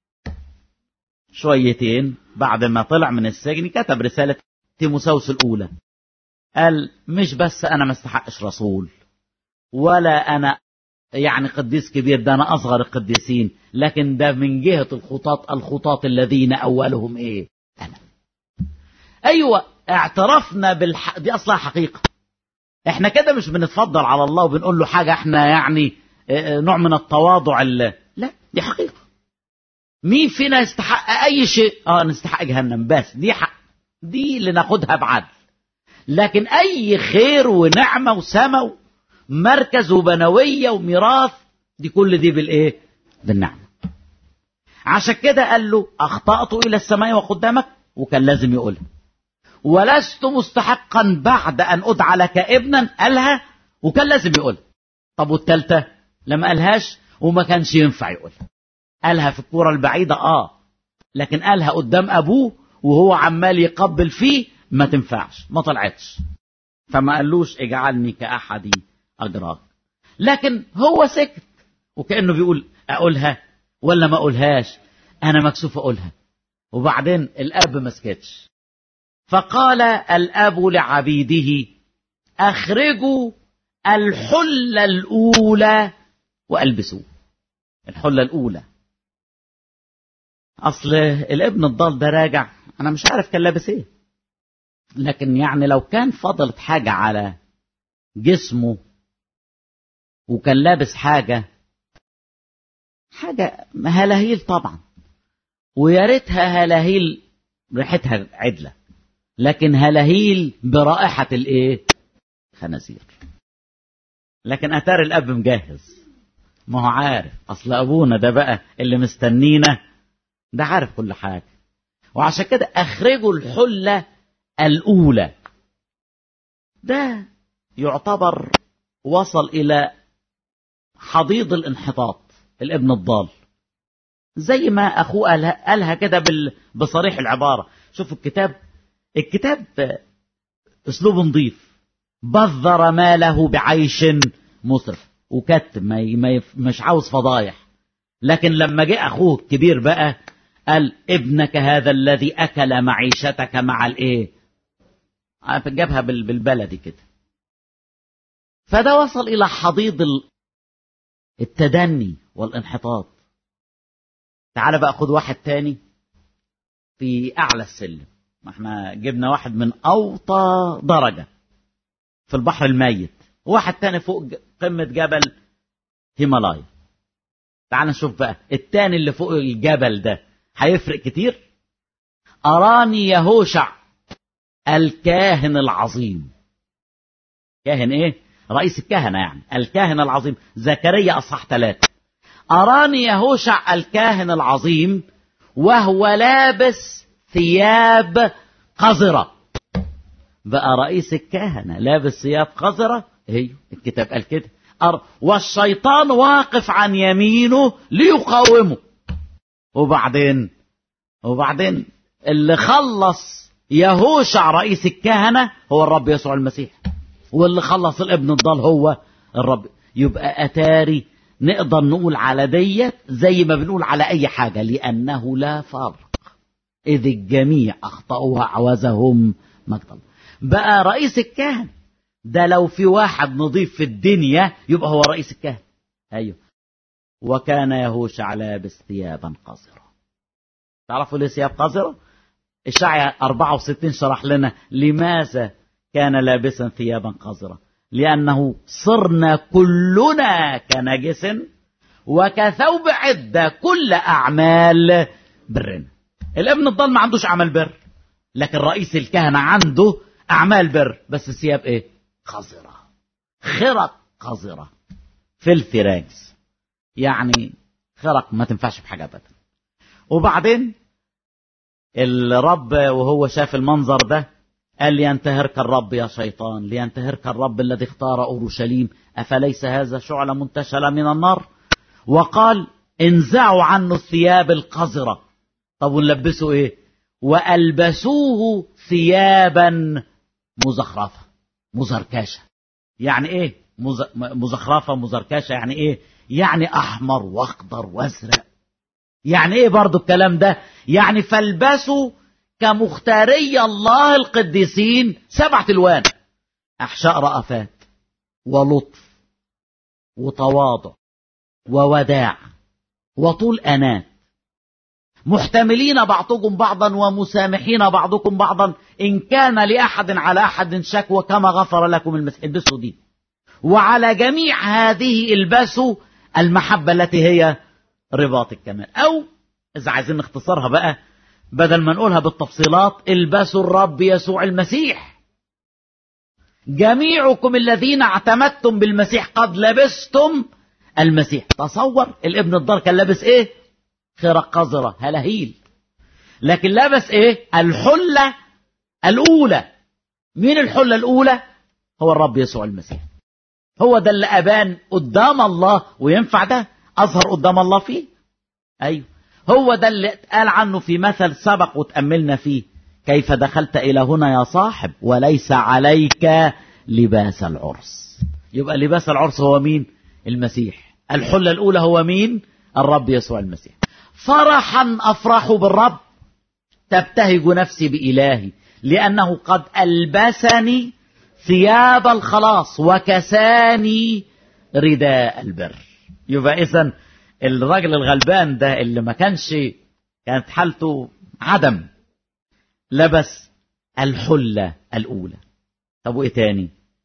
شويتين بعد ما طلع من السجن كتب رسالة تيموساوس الأولى قال مش بس أنا ما استحقش رسول ولا أنا يعني قديس كبير ده أنا أصغر القديسين لكن ده من جهة الخطاط الخطاط الذين أولهم إيه أنا أيوة اعترفنا بالح... دي أصلها حقيقة احنا كده مش بنتفضل على الله وبنقول له حاجة احنا يعني نوع من التواضع لا دي حقيقة مين فينا يستحق أي شيء اه نستحق جهنم بس دي حق دي اللي ناخدها بعدل لكن أي خير ونعمة وسماء مركز وبنوية وميراث دي كل دي بالإيه بالنعمة عشان كده قال له أخطأت إلى السماء وقدامك وكان لازم يقولها ولست مستحقا بعد أن أدعى لك ابنا قالها وكان لازم يقولها طب والتالتة لما قالهاش وما كانش ينفع يقولها قالها في الكورة البعيدة آه لكن قالها قدام أبوه وهو عمال يقبل فيه ما تنفعش ما طلعتش فما قالوش اجعلني كأحد أجراك لكن هو سكت وكأنه بيقول أقولها ولا ما أقولهاش أنا مكسوف أقولها وبعدين الأب ما سكتش فقال الأب لعبيده أخرجوا الحلة الأولى وألبسوه الحلة الأولى أصل الابن الضال ده راجع أنا مش عارف كان لابس إيه لكن يعني لو كان فضلت حاجة على جسمه وكان لابس حاجة حاجة هلاهيل طبعا ويا ريتها هلاهيل ريحتها عدلة لكن هلاهيل برائحة الايه خنازير لكن اتار الاب مجهز ما هو عارف اصل ابونا ده بقى اللي مستنينا ده عارف كل حاجة وعشان كده اخرجوا الحلة الاولى ده يعتبر وصل الى حضيض الانحطاط الابن الضال زي ما اخوه قالها, قالها كده بال... بصريح العباره شوفوا الكتاب الكتاب اسلوب نظيف بذر ماله بعيش مسرف وكتب ما, ي... ما ي... مش عاوز فضايح لكن لما جه اخوه الكبير بقى قال ابنك هذا الذي اكل معيشتك مع الايه جابها بال... بالبلدي كده فده وصل الى حضيض التدني والانحطاط تعال بقى خد واحد تاني في اعلى السلم ما احنا جبنا واحد من اوطى درجة في البحر الميت واحد تاني فوق قمة جبل هيمالايا تعال نشوف بقى التاني اللي فوق الجبل ده هيفرق كتير أراني يهوشع الكاهن العظيم كاهن ايه رئيس الكهنة يعني الكاهن العظيم زكريا أصح ثلاثة أراني يهوشع الكاهن العظيم وهو لابس ثياب قذرة بقى رئيس الكهنة لابس ثياب قذرة هي الكتاب قال كده والشيطان واقف عن يمينه ليقاومه وبعدين وبعدين اللي خلص يهوشع رئيس الكهنة هو الرب يسوع المسيح واللي خلص الابن الضال هو الرب يبقى أتاري نقدر نقول على ديت زي ما بنقول على أي حاجة لأنه لا فرق إذ الجميع أخطأوا وعوزهم مكتب بقى رئيس الكهنة ده لو في واحد نظيف في الدنيا يبقى هو رئيس الكهنة أيوه وكان يهوشع لابس ثيابا قذرة تعرفوا ليه ثياب قذرة الشعية 64 شرح لنا لماذا كان لابسا ثيابا قذرة لأنه صرنا كلنا كنجس وكثوب عدة كل أعمال برنا الابن الضال ما عندوش أعمال بر لكن رئيس الكهنة عنده أعمال بر بس الثياب إيه قذرة خرق قذرة في الفراجز يعني خرق ما تنفعش بحاجة أبدا وبعدين الرب وهو شاف المنظر ده قال لينتهرك الرب يا شيطان لينتهرك الرب الذي اختار أورشليم أفليس هذا شعلة منتشلة من النار وقال انزعوا عنه الثياب القذرة طب ونلبسه ايه وألبسوه ثيابا مزخرفة مزركشة يعني ايه مزخرفة مزركشة يعني ايه يعني أحمر وأخضر وأزرق يعني ايه برضو الكلام ده يعني فالبسوا كمختاري الله القديسين سبعة الوان احشاء رأفات ولطف وتواضع ووداع وطول انات محتملين بعضكم بعضا ومسامحين بعضكم بعضا ان كان لاحد على احد شكوى كما غفر لكم المسيح البسوا دي وعلى جميع هذه البسوا المحبه التي هي رباط الكمال أو إذا عايزين نختصرها بقى بدل ما نقولها بالتفصيلات البسوا الرب يسوع المسيح جميعكم الذين اعتمدتم بالمسيح قد لبستم المسيح تصور الابن الضال كان لابس ايه خرق قذرة هلهيل لكن لبس ايه الحلة الاولى مين الحلة الاولى هو الرب يسوع المسيح هو ده اللي ابان قدام الله وينفع ده اظهر قدام الله فيه ايوه هو ده اللي قال عنه في مثل سبق وتأملنا فيه كيف دخلت إلى هنا يا صاحب وليس عليك لباس العرس يبقى لباس العرس هو مين المسيح الحلة الأولى هو مين الرب يسوع المسيح فرحا أفرح بالرب تبتهج نفسي بإلهي لأنه قد ألبسني ثياب الخلاص وكساني رداء البر يبقى إذن الراجل الغلبان ده اللي ما كانش كانت حالته عدم لبس الحلة الأولى طب وإيه تاني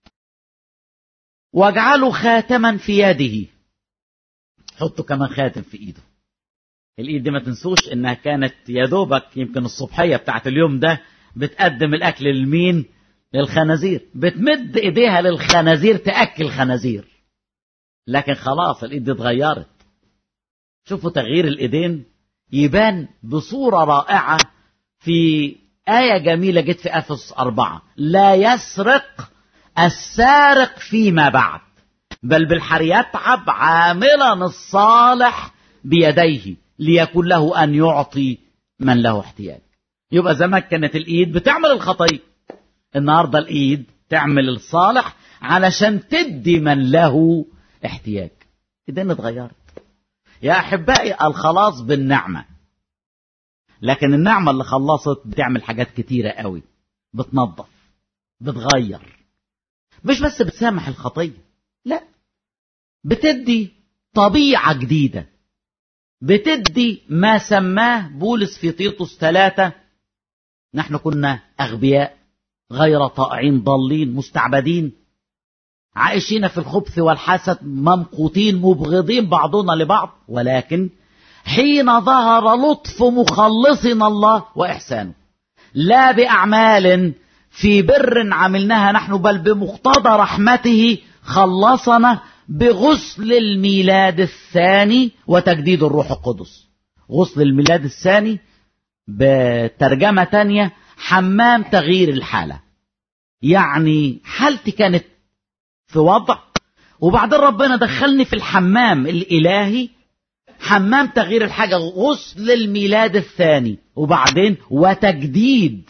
واجعله خاتما في يده حطوا كمان خاتم في إيده الإيد دي ما تنسوش إنها كانت يا دوبك يمكن الصبحية بتاعت اليوم ده بتقدم الأكل للمين للخنازير بتمد إيديها للخنازير تأكل خنازير لكن خلاص الإيد دي اتغيرت شوفوا تغيير الايدين يبان بصورة رائعة في آية جميلة جت في أفس أربعة لا يسرق السارق فيما بعد بل بالحر يتعب عاملا الصالح بيديه ليكون له أن يعطي من له احتياج يبقى زمان كانت الإيد بتعمل الخطية النهاردة الإيد تعمل الصالح علشان تدي من له احتياج إيدين اتغيرت يا أحبائي الخلاص بالنعمة لكن النعمة اللي خلصت بتعمل حاجات كتيرة قوي بتنظف بتغير مش بس بتسامح الخطية لا بتدي طبيعة جديدة بتدي ما سماه بولس في تيطس ثلاثة نحن كنا أغبياء غير طائعين ضالين مستعبدين عايشين في الخبث والحسد ممقوتين مبغضين بعضنا لبعض ولكن حين ظهر لطف مخلصنا الله وإحسانه لا بأعمال في بر عملناها نحن بل بمقتضى رحمته خلصنا بغسل الميلاد الثاني وتجديد الروح القدس غسل الميلاد الثاني بترجمة تانية حمام تغيير الحالة يعني حالتي كانت في وضع وبعدين ربنا دخلني في الحمام الإلهي حمام تغيير الحاجة غسل الميلاد الثاني وبعدين وتجديد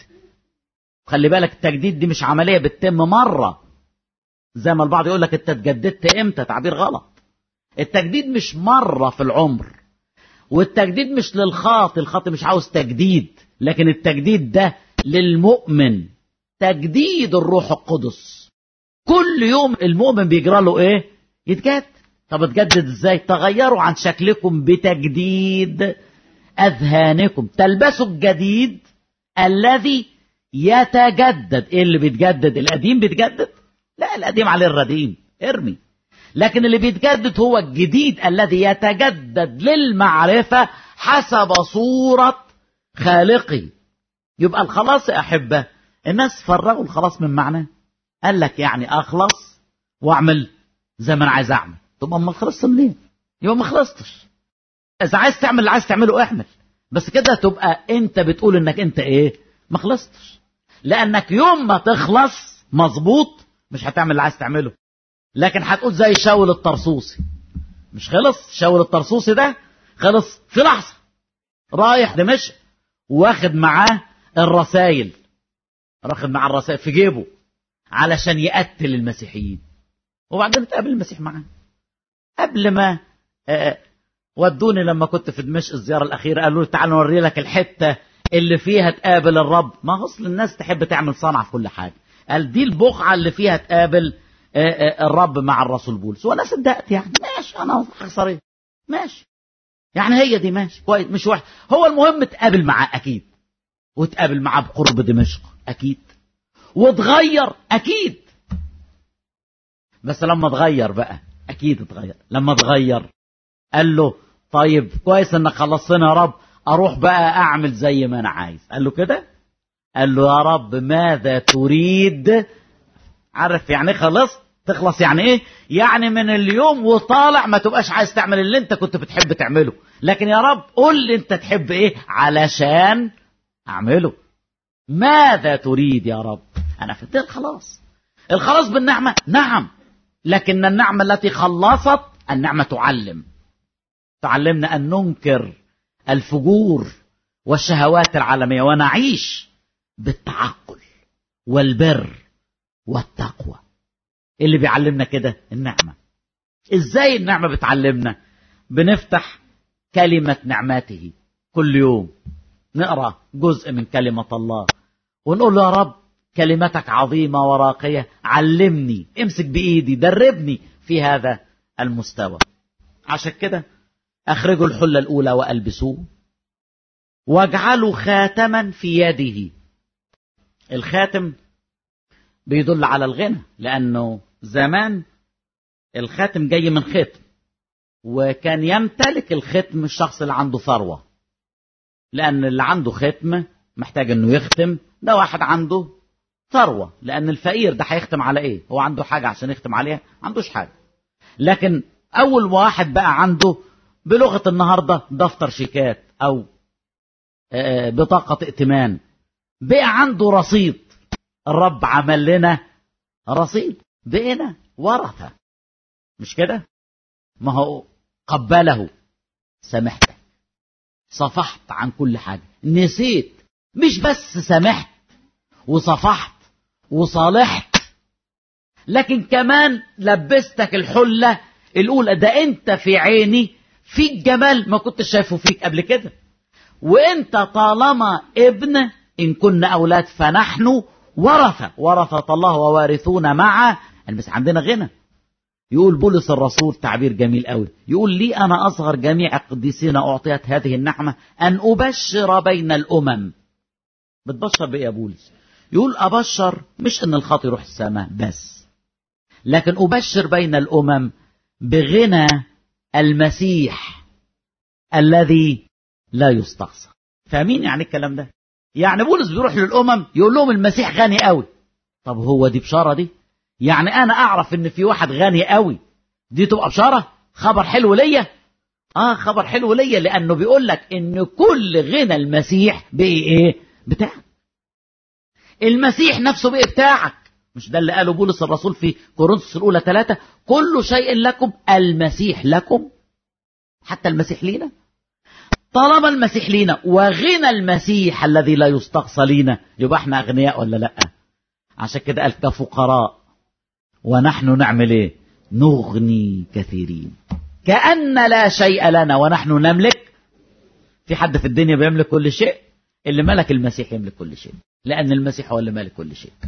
خلي بالك التجديد دي مش عملية بتتم مرة زي ما البعض يقول لك انت اتجددت امتى تعبير غلط التجديد مش مرة في العمر والتجديد مش للخاطي الخاطي مش عاوز تجديد لكن التجديد ده للمؤمن تجديد الروح القدس كل يوم المؤمن بيجرى له ايه يتجدد طب اتجدد ازاي تغيروا عن شكلكم بتجديد اذهانكم تلبسوا الجديد الذي يتجدد ايه اللي بيتجدد القديم بيتجدد لا القديم عليه الرديم ارمي لكن اللي بيتجدد هو الجديد الذي يتجدد للمعرفة حسب صورة خالقه يبقى الخلاص يا أحبة الناس فرغوا الخلاص من معناه قال لك يعني أخلص وأعمل زي ما أنا عايز أعمل طب أما خلصت منين يبقى ما خلصتش إذا عايز تعمل اللي عايز تعمله اعمل بس كده تبقى أنت بتقول إنك أنت إيه ما خلصتش لأنك يوم ما تخلص مظبوط مش هتعمل اللي عايز تعمله لكن هتقول زي شاول الطرسوسي مش خلص شاول الطرسوسي ده خلص في لحظة رايح دمشق واخد معاه الرسايل واخد معاه الرسائل في جيبه علشان يقتل المسيحيين وبعدين اتقابل المسيح معاه قبل ما آه ودوني لما كنت في دمشق الزيارة الأخيرة قالوا لي تعالوا نوري لك الحتة اللي فيها تقابل الرب ما أصل الناس تحب تعمل صنعة في كل حاجة قال دي البقعة اللي فيها تقابل الرب مع الرسول بولس وانا صدقت يعني ماشي انا هخسر ايه ماشي يعني هي دي ماشي كويس مش واحد هو المهم تقابل معاه اكيد وتقابل معاه بقرب دمشق اكيد وتغير اكيد بس لما اتغير بقى اكيد اتغير لما اتغير قال له طيب كويس انك خلصتنا يا رب اروح بقى اعمل زي ما انا عايز قال له كده قال له يا رب ماذا تريد عارف يعني ايه خلص تخلص يعني ايه يعني من اليوم وطالع ما تبقاش عايز تعمل اللي انت كنت بتحب تعمله لكن يا رب قول لي انت تحب ايه علشان اعمله ماذا تريد يا رب انا فهمت الخلاص الخلاص بالنعمه نعم لكن النعمه التي خلصت النعمه تعلم تعلمنا ان ننكر الفجور والشهوات العالميه ونعيش بالتعقل والبر والتقوى اللي بيعلمنا كده النعمه ازاي النعمه بتعلمنا بنفتح كلمه نعماته كل يوم نقرا جزء من كلمه الله ونقول له يا رب كلمتك عظيمه وراقيه علمني امسك بايدي دربني في هذا المستوى عشان كده اخرجوا الحله الاولى والبسوه واجعلوا خاتما في يده الخاتم بيدل على الغنى لانه زمان الخاتم جاي من ختم وكان يمتلك الختم الشخص اللي عنده ثروه لان اللي عنده ختم محتاج انه يختم ده واحد عنده ثروه لان الفقير ده هيختم على ايه هو عنده حاجه عشان يختم عليها ما عندوش حاجه لكن اول واحد بقى عنده بلغه النهارده دفتر شيكات او بطاقه ائتمان بقى عنده رصيد الرب عمل لنا رصيد بقينا ورثه مش كده ما هو قبله سامحتك صفحت عن كل حاجه نسيت مش بس سامحت وصفحت وصالحت لكن كمان لبستك الحله الاولى ده انت في عيني فيك جمال ما كنت شايفه فيك قبل كده وانت طالما ابن ان كنا اولاد فنحن ورثه ورثه الله ووارثون مع بس عندنا غنى يقول بولس الرسول تعبير جميل قوي يقول لي انا اصغر جميع القديسين اعطيت هذه النعمه ان ابشر بين الامم بتبشر بايه يا بولس يقول ابشر مش ان الخاطئ يروح السماء بس لكن ابشر بين الامم بغنى المسيح الذي لا يستقصى فاهمين يعني الكلام ده يعني بولس بيروح للامم يقول لهم المسيح غني قوي طب هو دي بشاره دي يعني انا اعرف ان في واحد غني قوي دي تبقى بشاره خبر حلو ليا اه خبر حلو ليا لانه بيقول لك ان كل غنى المسيح بقي ايه بتاعك المسيح نفسه بقي بتاعك مش ده اللي قاله بولس الرسول في كورنثوس الاولى ثلاثة كل شيء لكم المسيح لكم حتى المسيح لينا طالما المسيح لينا وغنى المسيح الذي لا يستقصى لينا يبقى احنا اغنياء ولا لا عشان كده قال كفقراء ونحن نعمل ايه نغني كثيرين كأن لا شيء لنا ونحن نملك في حد في الدنيا بيملك كل شيء اللي ملك المسيح يملك كل شيء لأن المسيح هو اللي مالك كل شيء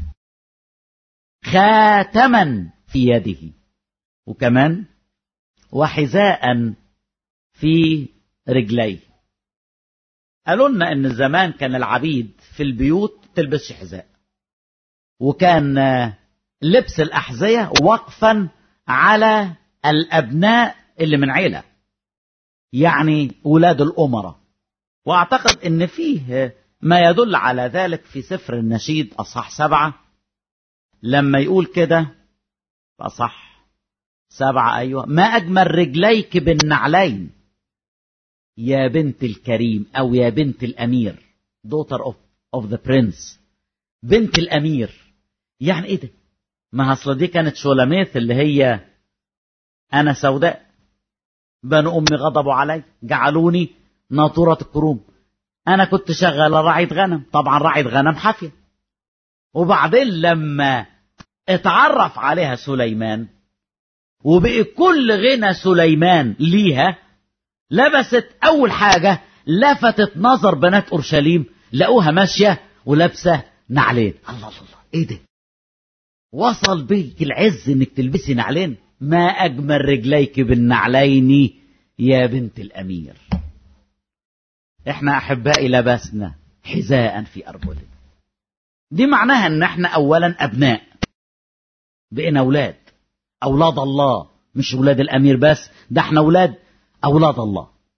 خاتما في يده وكمان وحذاء في رجليه قالوا لنا ان زمان كان العبيد في البيوت تلبسش حذاء وكان لبس الأحذية وقفا على الأبناء اللي من عيلة يعني ولاد الأمراء وأعتقد أن فيه ما يدل على ذلك في سفر النشيد أصح سبعة لما يقول كده أصح سبعة أيوة ما أجمل رجليك بالنعلين يا بنت الكريم أو يا بنت الأمير daughter of, of the prince بنت الأمير يعني إيه ده ما اصل دي كانت شولاميث اللي هي انا سوداء بنو امي غضبوا علي جعلوني ناطورة الكروم انا كنت شغال راعية غنم طبعا راعية غنم حافية وبعدين لما اتعرف عليها سليمان وبقي كل غنى سليمان ليها لبست اول حاجة لفتت نظر بنات اورشليم لقوها ماشية ولابسة نعلين الله الله الله ايه ده وصل بيك العز انك تلبسي نعلين ما اجمل رجليك بالنعلين يا بنت الامير احنا احبائي لبسنا حذاء في ارجلنا دي معناها ان احنا اولا ابناء بقينا اولاد اولاد الله مش اولاد الامير بس ده احنا اولاد اولاد الله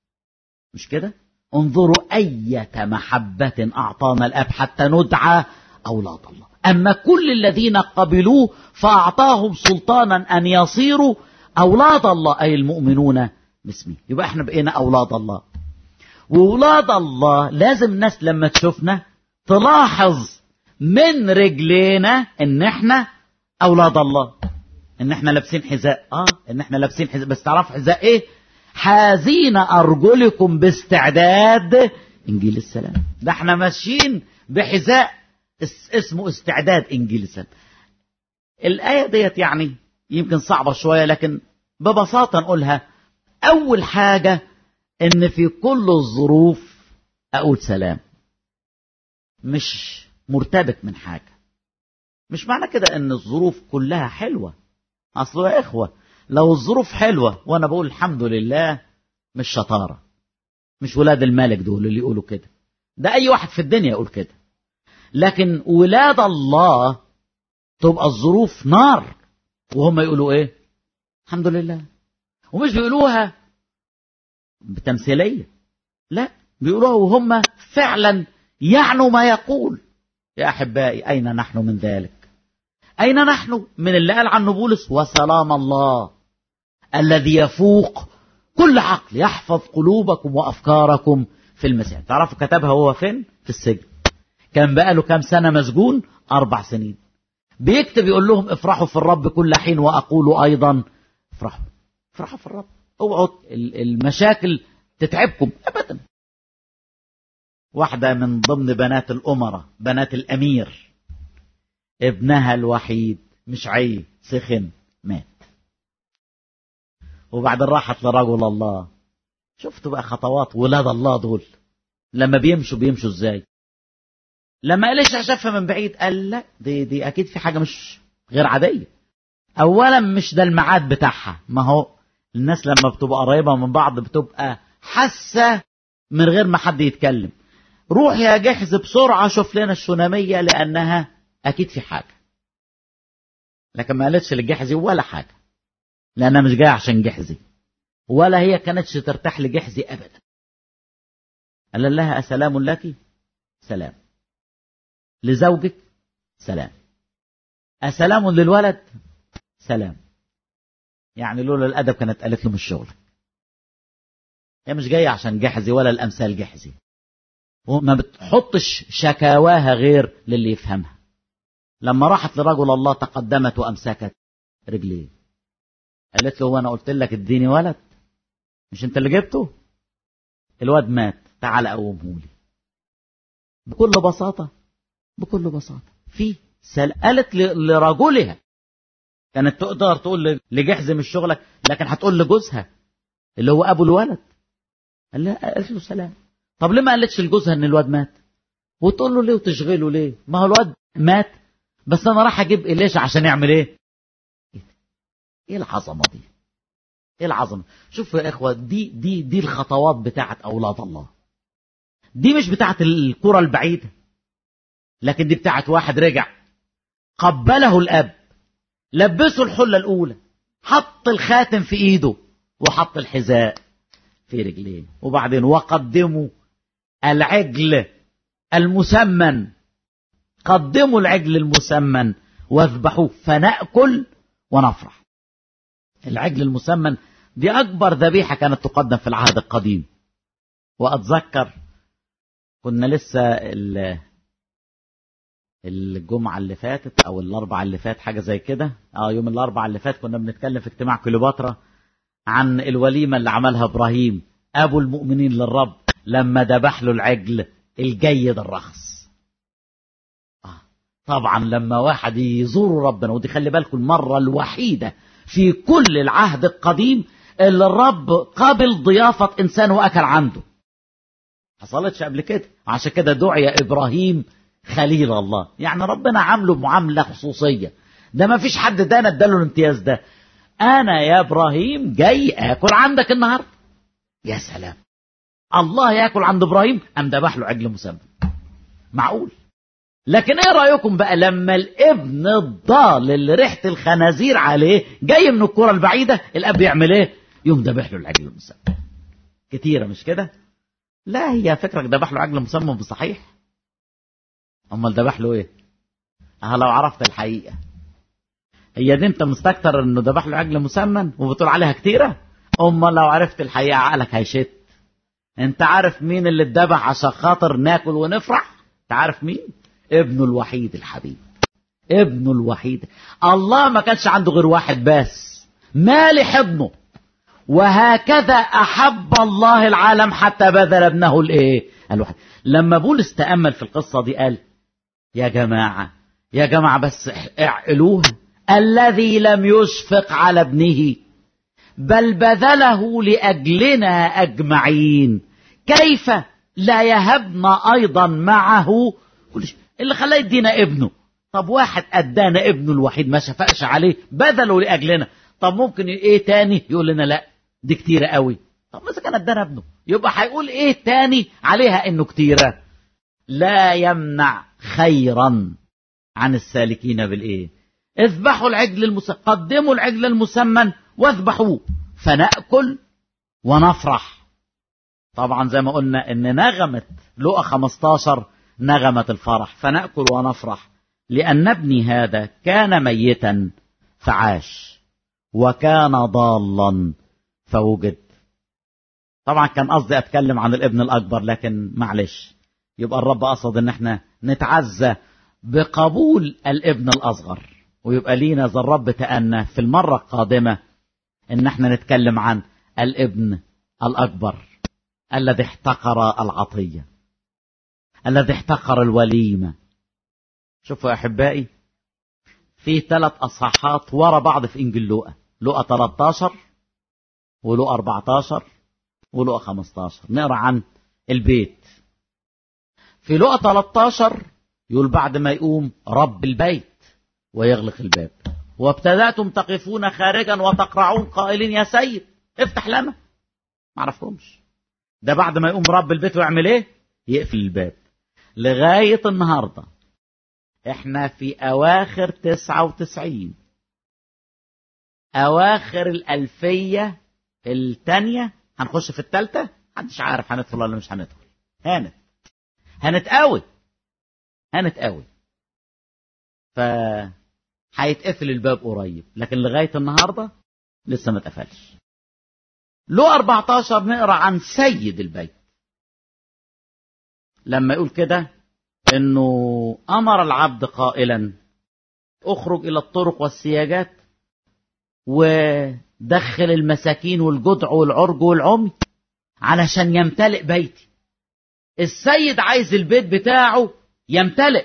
مش كده انظروا أية محبة أعطانا الأب حتى ندعى أولاد الله أما كل الذين قبلوه فأعطاهم سلطانا أن يصيروا أولاد الله أي المؤمنون باسمه يبقى احنا بقينا أولاد الله وأولاد الله لازم الناس لما تشوفنا تلاحظ من رجلينا ان احنا أولاد الله ان احنا لابسين حذاء اه ان احنا لابسين حذاء بس تعرف حذاء ايه حازين ارجلكم باستعداد انجيل السلام ده احنا ماشيين بحذاء اسمه استعداد انجيل السلام الايه ديت يعني يمكن صعبه شويه لكن ببساطه نقولها اول حاجه ان في كل الظروف اقول سلام مش مرتبك من حاجه مش معنى كده ان الظروف كلها حلوه اصل يا اخوه لو الظروف حلوه وانا بقول الحمد لله مش شطاره مش ولاد الملك دول اللي يقولوا كده ده اي واحد في الدنيا يقول كده لكن ولاد الله تبقى الظروف نار وهم يقولوا ايه الحمد لله ومش بيقولوها بتمثيليه لا بيقولوها وهم فعلا يعنوا ما يقول يا احبائي اين نحن من ذلك أين نحن من اللي قال عنه بولس وسلام الله الذي يفوق كل عقل يحفظ قلوبكم وأفكاركم في المسيح تعرفوا كتبها هو فين في السجن كان بقاله كام سنة مسجون أربع سنين بيكتب يقول لهم افرحوا في الرب كل حين وأقول أيضا افرحوا افرحوا في الرب اوعوا المشاكل تتعبكم أبدا واحدة من ضمن بنات الأمراء بنات الأمير ابنها الوحيد مش عيب سخن مات وبعدين راحت لرجل الله شفتوا بقى خطوات ولاد الله دول لما بيمشوا بيمشوا ازاي لما إليشع شافها من بعيد قال لا دي, دي أكيد في حاجة مش غير عادية أولا مش ده الميعاد بتاعها ما هو الناس لما بتبقى قريبة من بعض بتبقى حاسة من غير ما حد يتكلم روح يا جحز بسرعة شوف لنا الشونامية لأنها أكيد في حاجة لكن ما قالتش لجحزي ولا حاجة لأنها مش جاية عشان جحزي ولا هي كانتش ترتاح لجحزي أبدا قال لها أسلام لك سلام لزوجك سلام أسلام للولد سلام يعني لولا الأدب كانت قالت له مش شغلك هي مش جاية عشان جحزي ولا الأمثال جحزي وما بتحطش شكاواها غير للي يفهمها لما راحت لرجل الله تقدمت وأمسكت رجليه قالت له هو أنا قلت لك اديني ولد مش أنت اللي جبته الواد مات تعال قومه لي بكل بساطة بكل بساطة في سل... قالت لرجلها كانت تقدر تقول لجحز مش شغلك لكن هتقول لجوزها اللي هو ابو الولد قال لها قالت له سلام طب ليه ما قالتش لجوزها ان الواد مات وتقول له ليه وتشغله ليه ما هو الواد مات بس انا راح اجيب إليش عشان يعمل ايه ايه العظمه دي ايه العظمه شوفوا يا اخوه دي دي دي الخطوات بتاعت اولاد الله دي مش بتاعت الكره البعيده لكن دي بتاعت واحد رجع قبله الاب لبسه الحله الاولى حط الخاتم في ايده وحط الحذاء في رجليه وبعدين وقدموا العجل المسمن قدموا العجل المسمن واذبحوه فنأكل ونفرح العجل المسمن دي أكبر ذبيحة كانت تقدم في العهد القديم وأتذكر كنا لسه الجمعة اللي فاتت أو الأربعة اللي فات حاجة زي كده اه يوم الأربعة اللي فات كنا بنتكلم في اجتماع كليوباترا عن الوليمة اللي عملها إبراهيم أبو المؤمنين للرب لما ذبح له العجل الجيد الرخص آه. طبعا لما واحد يزور ربنا ودي خلي بالكم المرة الوحيدة في كل العهد القديم اللي الرب قابل ضيافة إنسان وأكل عنده حصلتش قبل كده عشان كده دعي إبراهيم خليل الله يعني ربنا عامله معاملة خصوصية ده ما فيش حد ده اداله الامتياز ده انا يا ابراهيم جاي اكل عندك النهارده يا سلام الله ياكل عند ابراهيم ام ذبح له عجل مسمى معقول لكن ايه رايكم بقى لما الابن الضال اللي ريحه الخنازير عليه جاي من الكره البعيده الاب يعمل ايه يوم ذبح له العجل المسمى كتيره مش كده لا هي فكرك ذبح له عجل مسمم بصحيح امال ذبح له ايه اه لو عرفت الحقيقه هي دي انت مستكتر انه ذبح له عجل مسمن وبتقول عليها كتيره امال لو عرفت الحقيقه عقلك هيشت انت عارف مين اللي اتذبح عشان خاطر ناكل ونفرح انت عارف مين ابنه الوحيد الحبيب ابنه الوحيد الله ما كانش عنده غير واحد بس مالح ابنه وهكذا احب الله العالم حتى بذل ابنه الايه الوحيد لما بولس تامل في القصه دي قال يا جماعه يا جماعه بس اعقلوها الذي لم يشفق على ابنه بل بذله لاجلنا اجمعين كيف لا يهبنا ايضا معه كل شيء اللي خلاه يدينا ابنه طب واحد ادانا ابنه الوحيد ما شفقش عليه بذله لاجلنا طب ممكن ايه تاني يقول لنا لا دي كتيره قوي طب اذا كان ادانا ابنه يبقى هيقول ايه تاني عليها انه كتيره لا يمنع خيرا عن السالكين بالايه اذبحوا العجل المسمن قدموا العجل المسمن واذبحوه فناكل ونفرح طبعا زي ما قلنا ان نغمه لقى 15 نغمه الفرح فناكل ونفرح لان ابني هذا كان ميتا فعاش وكان ضالا فوجد طبعا كان قصدي اتكلم عن الابن الاكبر لكن معلش يبقى الرب قصد ان احنا نتعزى بقبول الابن الاصغر ويبقى لينا ذا الرب تأنى في المرة القادمة ان احنا نتكلم عن الابن الاكبر الذي احتقر العطية الذي احتقر الوليمة شوفوا يا احبائي في ثلاث اصحاحات ورا بعض في انجيل لوقا لوقا 13 ولوقا 14 ولوقا 15 نقرا عن البيت في لوقا 13 يقول بعد ما يقوم رب البيت ويغلق الباب وابتدأتم تقفون خارجا وتقرعون قائلين يا سيد افتح لنا ما عرفهمش ده بعد ما يقوم رب البيت ويعمل ايه يقفل الباب لغاية النهاردة احنا في اواخر تسعة وتسعين اواخر الالفية التانية هنخش في التالتة محدش عارف هندخل ولا مش هندخل هانت هنتقوي هنتقوي ف هيتقفل الباب قريب لكن لغاية النهاردة لسه ما اتقفلش لو 14 نقرا عن سيد البيت لما يقول كده انه امر العبد قائلا اخرج الى الطرق والسياجات ودخل المساكين والجدع والعرج والعمي علشان يمتلئ بيتي السيد عايز البيت بتاعه يمتلئ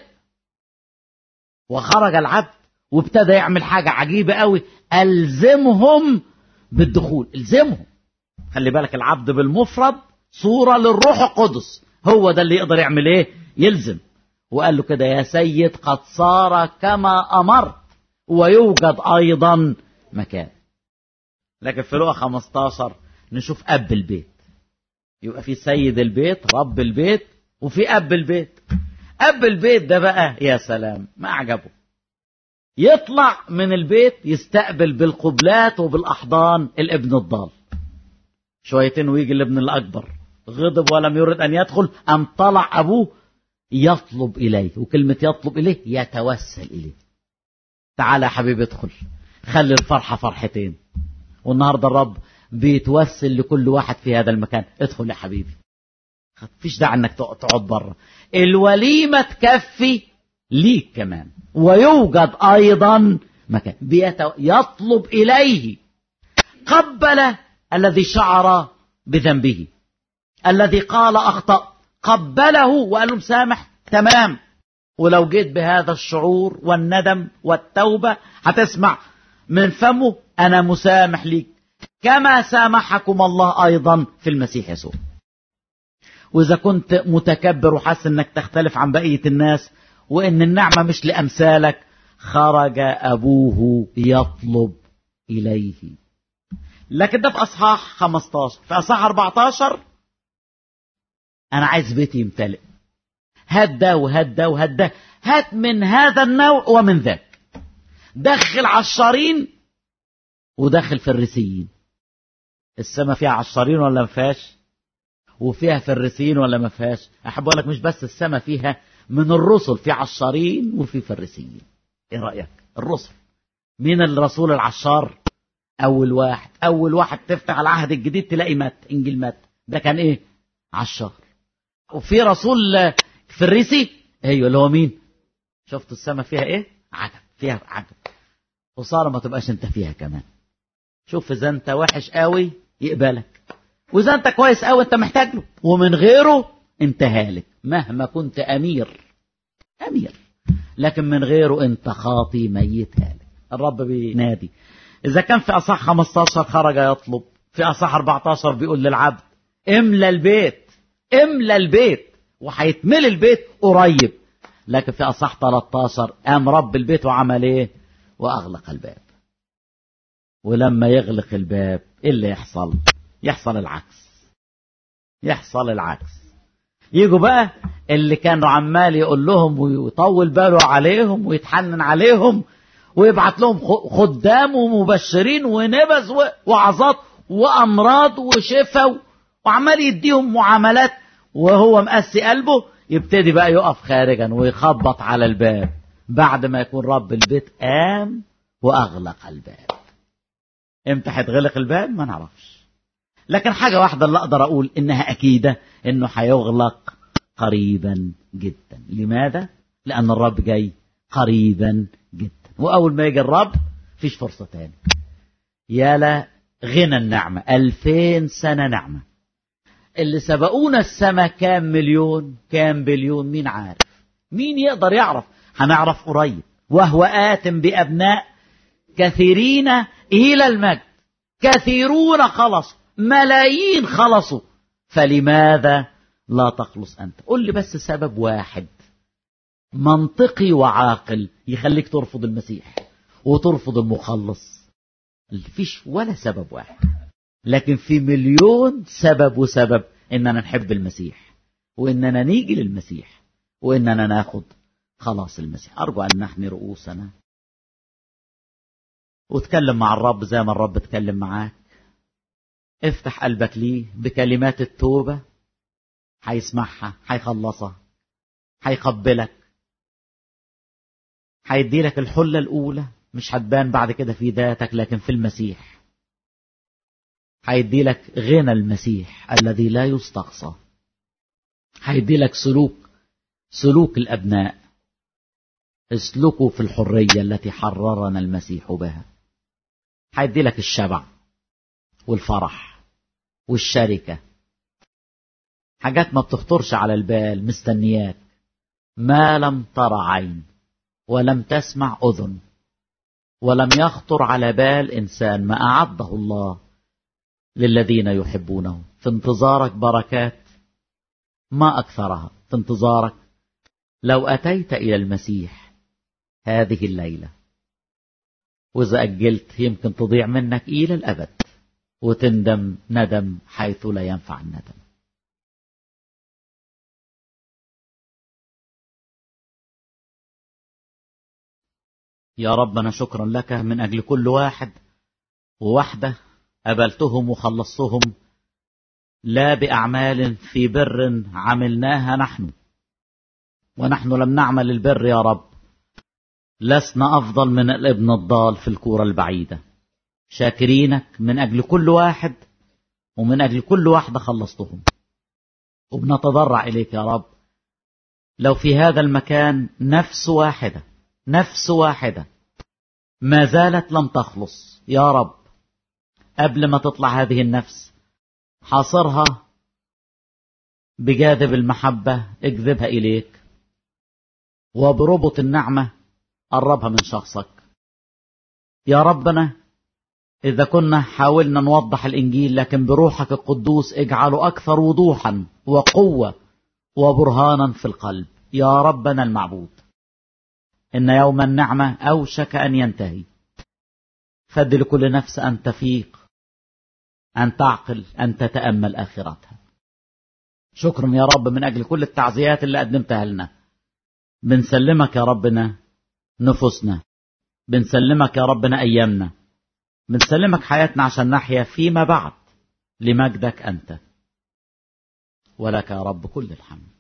وخرج العبد وابتدى يعمل حاجة عجيبة قوي ألزمهم بالدخول الزمهم خلي بالك العبد بالمفرد صورة للروح القدس هو ده اللي يقدر يعمل ايه يلزم وقال له كده يا سيد قد صار كما أمرت ويوجد أيضا مكان لكن في لقى 15 نشوف أب البيت يبقى في سيد البيت رب البيت وفي أب البيت أب البيت ده بقى يا سلام ما عجبه يطلع من البيت يستقبل بالقبلات وبالأحضان الابن الضال شويتين ويجي الابن الأكبر غضب ولم يرد أن يدخل أم طلع أبوه يطلب إليه وكلمة يطلب إليه يتوسل إليه تعالى يا حبيبي ادخل خلي الفرحة فرحتين والنهاردة الرب بيتوسل لكل واحد في هذا المكان ادخل يا حبيبي مفيش داعي انك تقعد بره الوليمة تكفي ليك كمان ويوجد ايضا مكان بيتو... يطلب اليه قبل الذي شعر بذنبه الذي قال اخطأ قبله وقال له مسامح تمام ولو جيت بهذا الشعور والندم والتوبة هتسمع من فمه أنا مسامح ليك كما سامحكم الله أيضا في المسيح يسوع وإذا كنت متكبر وحاسس أنك تختلف عن بقية الناس وأن النعمة مش لأمثالك خرج أبوه يطلب إليه لكن ده في أصحاح 15 في أصحاح 14 أنا عايز بيتي يمتلئ هات ده وهات ده وهات ده هات من هذا النوع ومن ذاك دخل عشارين ودخل فريسيين السماء فيها عشارين ولا ما فيهاش وفيها فريسيين ولا ما فيهاش احب اقول لك مش بس السماء فيها من الرسل في عشارين وفي فريسيين ايه رايك الرسل مين الرسول العشار اول واحد اول واحد تفتح العهد الجديد تلاقي مات انجيل مات ده كان ايه عشار وفي رسول فريسي ايوه اللي هو مين شفت السماء فيها ايه عجب فيها عجب خساره ما تبقاش انت فيها كمان شوف اذا انت وحش قوي يقبلك واذا انت كويس قوي انت محتاج له ومن غيره انت هالك مهما كنت امير امير لكن من غيره انت خاطي ميت هالك الرب بينادي اذا كان في اصح 15 خرج يطلب في اصح 14 بيقول للعبد املى البيت املى البيت وهيتملي البيت قريب لكن في اصح 13 قام رب البيت وعمل ايه واغلق الباب ولما يغلق الباب ايه اللي يحصل يحصل العكس يحصل العكس يجوا بقى اللي كانوا عمال يقول لهم ويطول باله عليهم ويتحنن عليهم ويبعت لهم خدام ومبشرين ونبذ وعظات وامراض وشفا وعمال يديهم معاملات وهو مقسي قلبه يبتدي بقى يقف خارجا ويخبط على الباب بعد ما يكون رب البيت قام واغلق الباب امتى هيتغلق الباب ما نعرفش لكن حاجة واحدة اللي أقدر أقول إنها أكيدة إنه هيغلق قريبا جدا لماذا؟ لأن الرب جاي قريبا جدا وأول ما يجي الرب فيش فرصة تاني يا لا غنى النعمة ألفين سنة نعمة اللي سبقونا السما كام مليون كام بليون مين عارف مين يقدر يعرف هنعرف قريب وهو آت بأبناء كثيرين إلى المجد كثيرون خلصوا ملايين خلصوا فلماذا لا تخلص أنت قل لي بس سبب واحد منطقي وعاقل يخليك ترفض المسيح وترفض المخلص فيش ولا سبب واحد لكن في مليون سبب وسبب اننا نحب المسيح واننا نيجي للمسيح واننا ناخد خلاص المسيح ارجو ان نحني رؤوسنا وتكلم مع الرب زي ما الرب اتكلم معاك افتح قلبك ليه بكلمات التوبة هيسمعها هيخلصها هيقبلك هيديلك الحلة الأولى مش هتبان بعد كده في ذاتك لكن في المسيح هيديلك غنى المسيح الذي لا يستقصى هيديلك سلوك سلوك الأبناء اسلكوا في الحرية التي حررنا المسيح بها هيديلك الشبع والفرح والشركة حاجات ما بتخطرش على البال مستنياك ما لم ترى عين ولم تسمع أذن ولم يخطر على بال إنسان ما أعده الله للذين يحبونه في انتظارك بركات ما أكثرها في انتظارك لو أتيت إلى المسيح هذه الليلة وإذا أجلت يمكن تضيع منك إلى الأبد وتندم ندم حيث لا ينفع الندم يا ربنا شكرا لك من أجل كل واحد وواحدة قبلتهم وخلصتهم لا بأعمال في بر عملناها نحن ونحن لم نعمل البر يا رب لسنا أفضل من الابن الضال في الكورة البعيدة شاكرينك من أجل كل واحد ومن أجل كل واحدة خلصتهم وبنتضرع إليك يا رب لو في هذا المكان نفس واحدة نفس واحدة ما زالت لم تخلص يا رب قبل ما تطلع هذه النفس حاصرها بجاذب المحبة اجذبها إليك وبربط النعمة قربها من شخصك يا ربنا إذا كنا حاولنا نوضح الإنجيل لكن بروحك القدوس اجعله أكثر وضوحا وقوة وبرهانا في القلب يا ربنا المعبود إن يوم النعمة أوشك أن ينتهي فد لكل نفس أن تفيق أن تعقل أن تتأمل آخرتها شكرا يا رب من أجل كل التعزيات اللي قدمتها لنا بنسلمك يا ربنا نفوسنا بنسلمك يا ربنا أيامنا بنسلمك حياتنا عشان نحيا فيما بعد لمجدك أنت ولك يا رب كل الحمد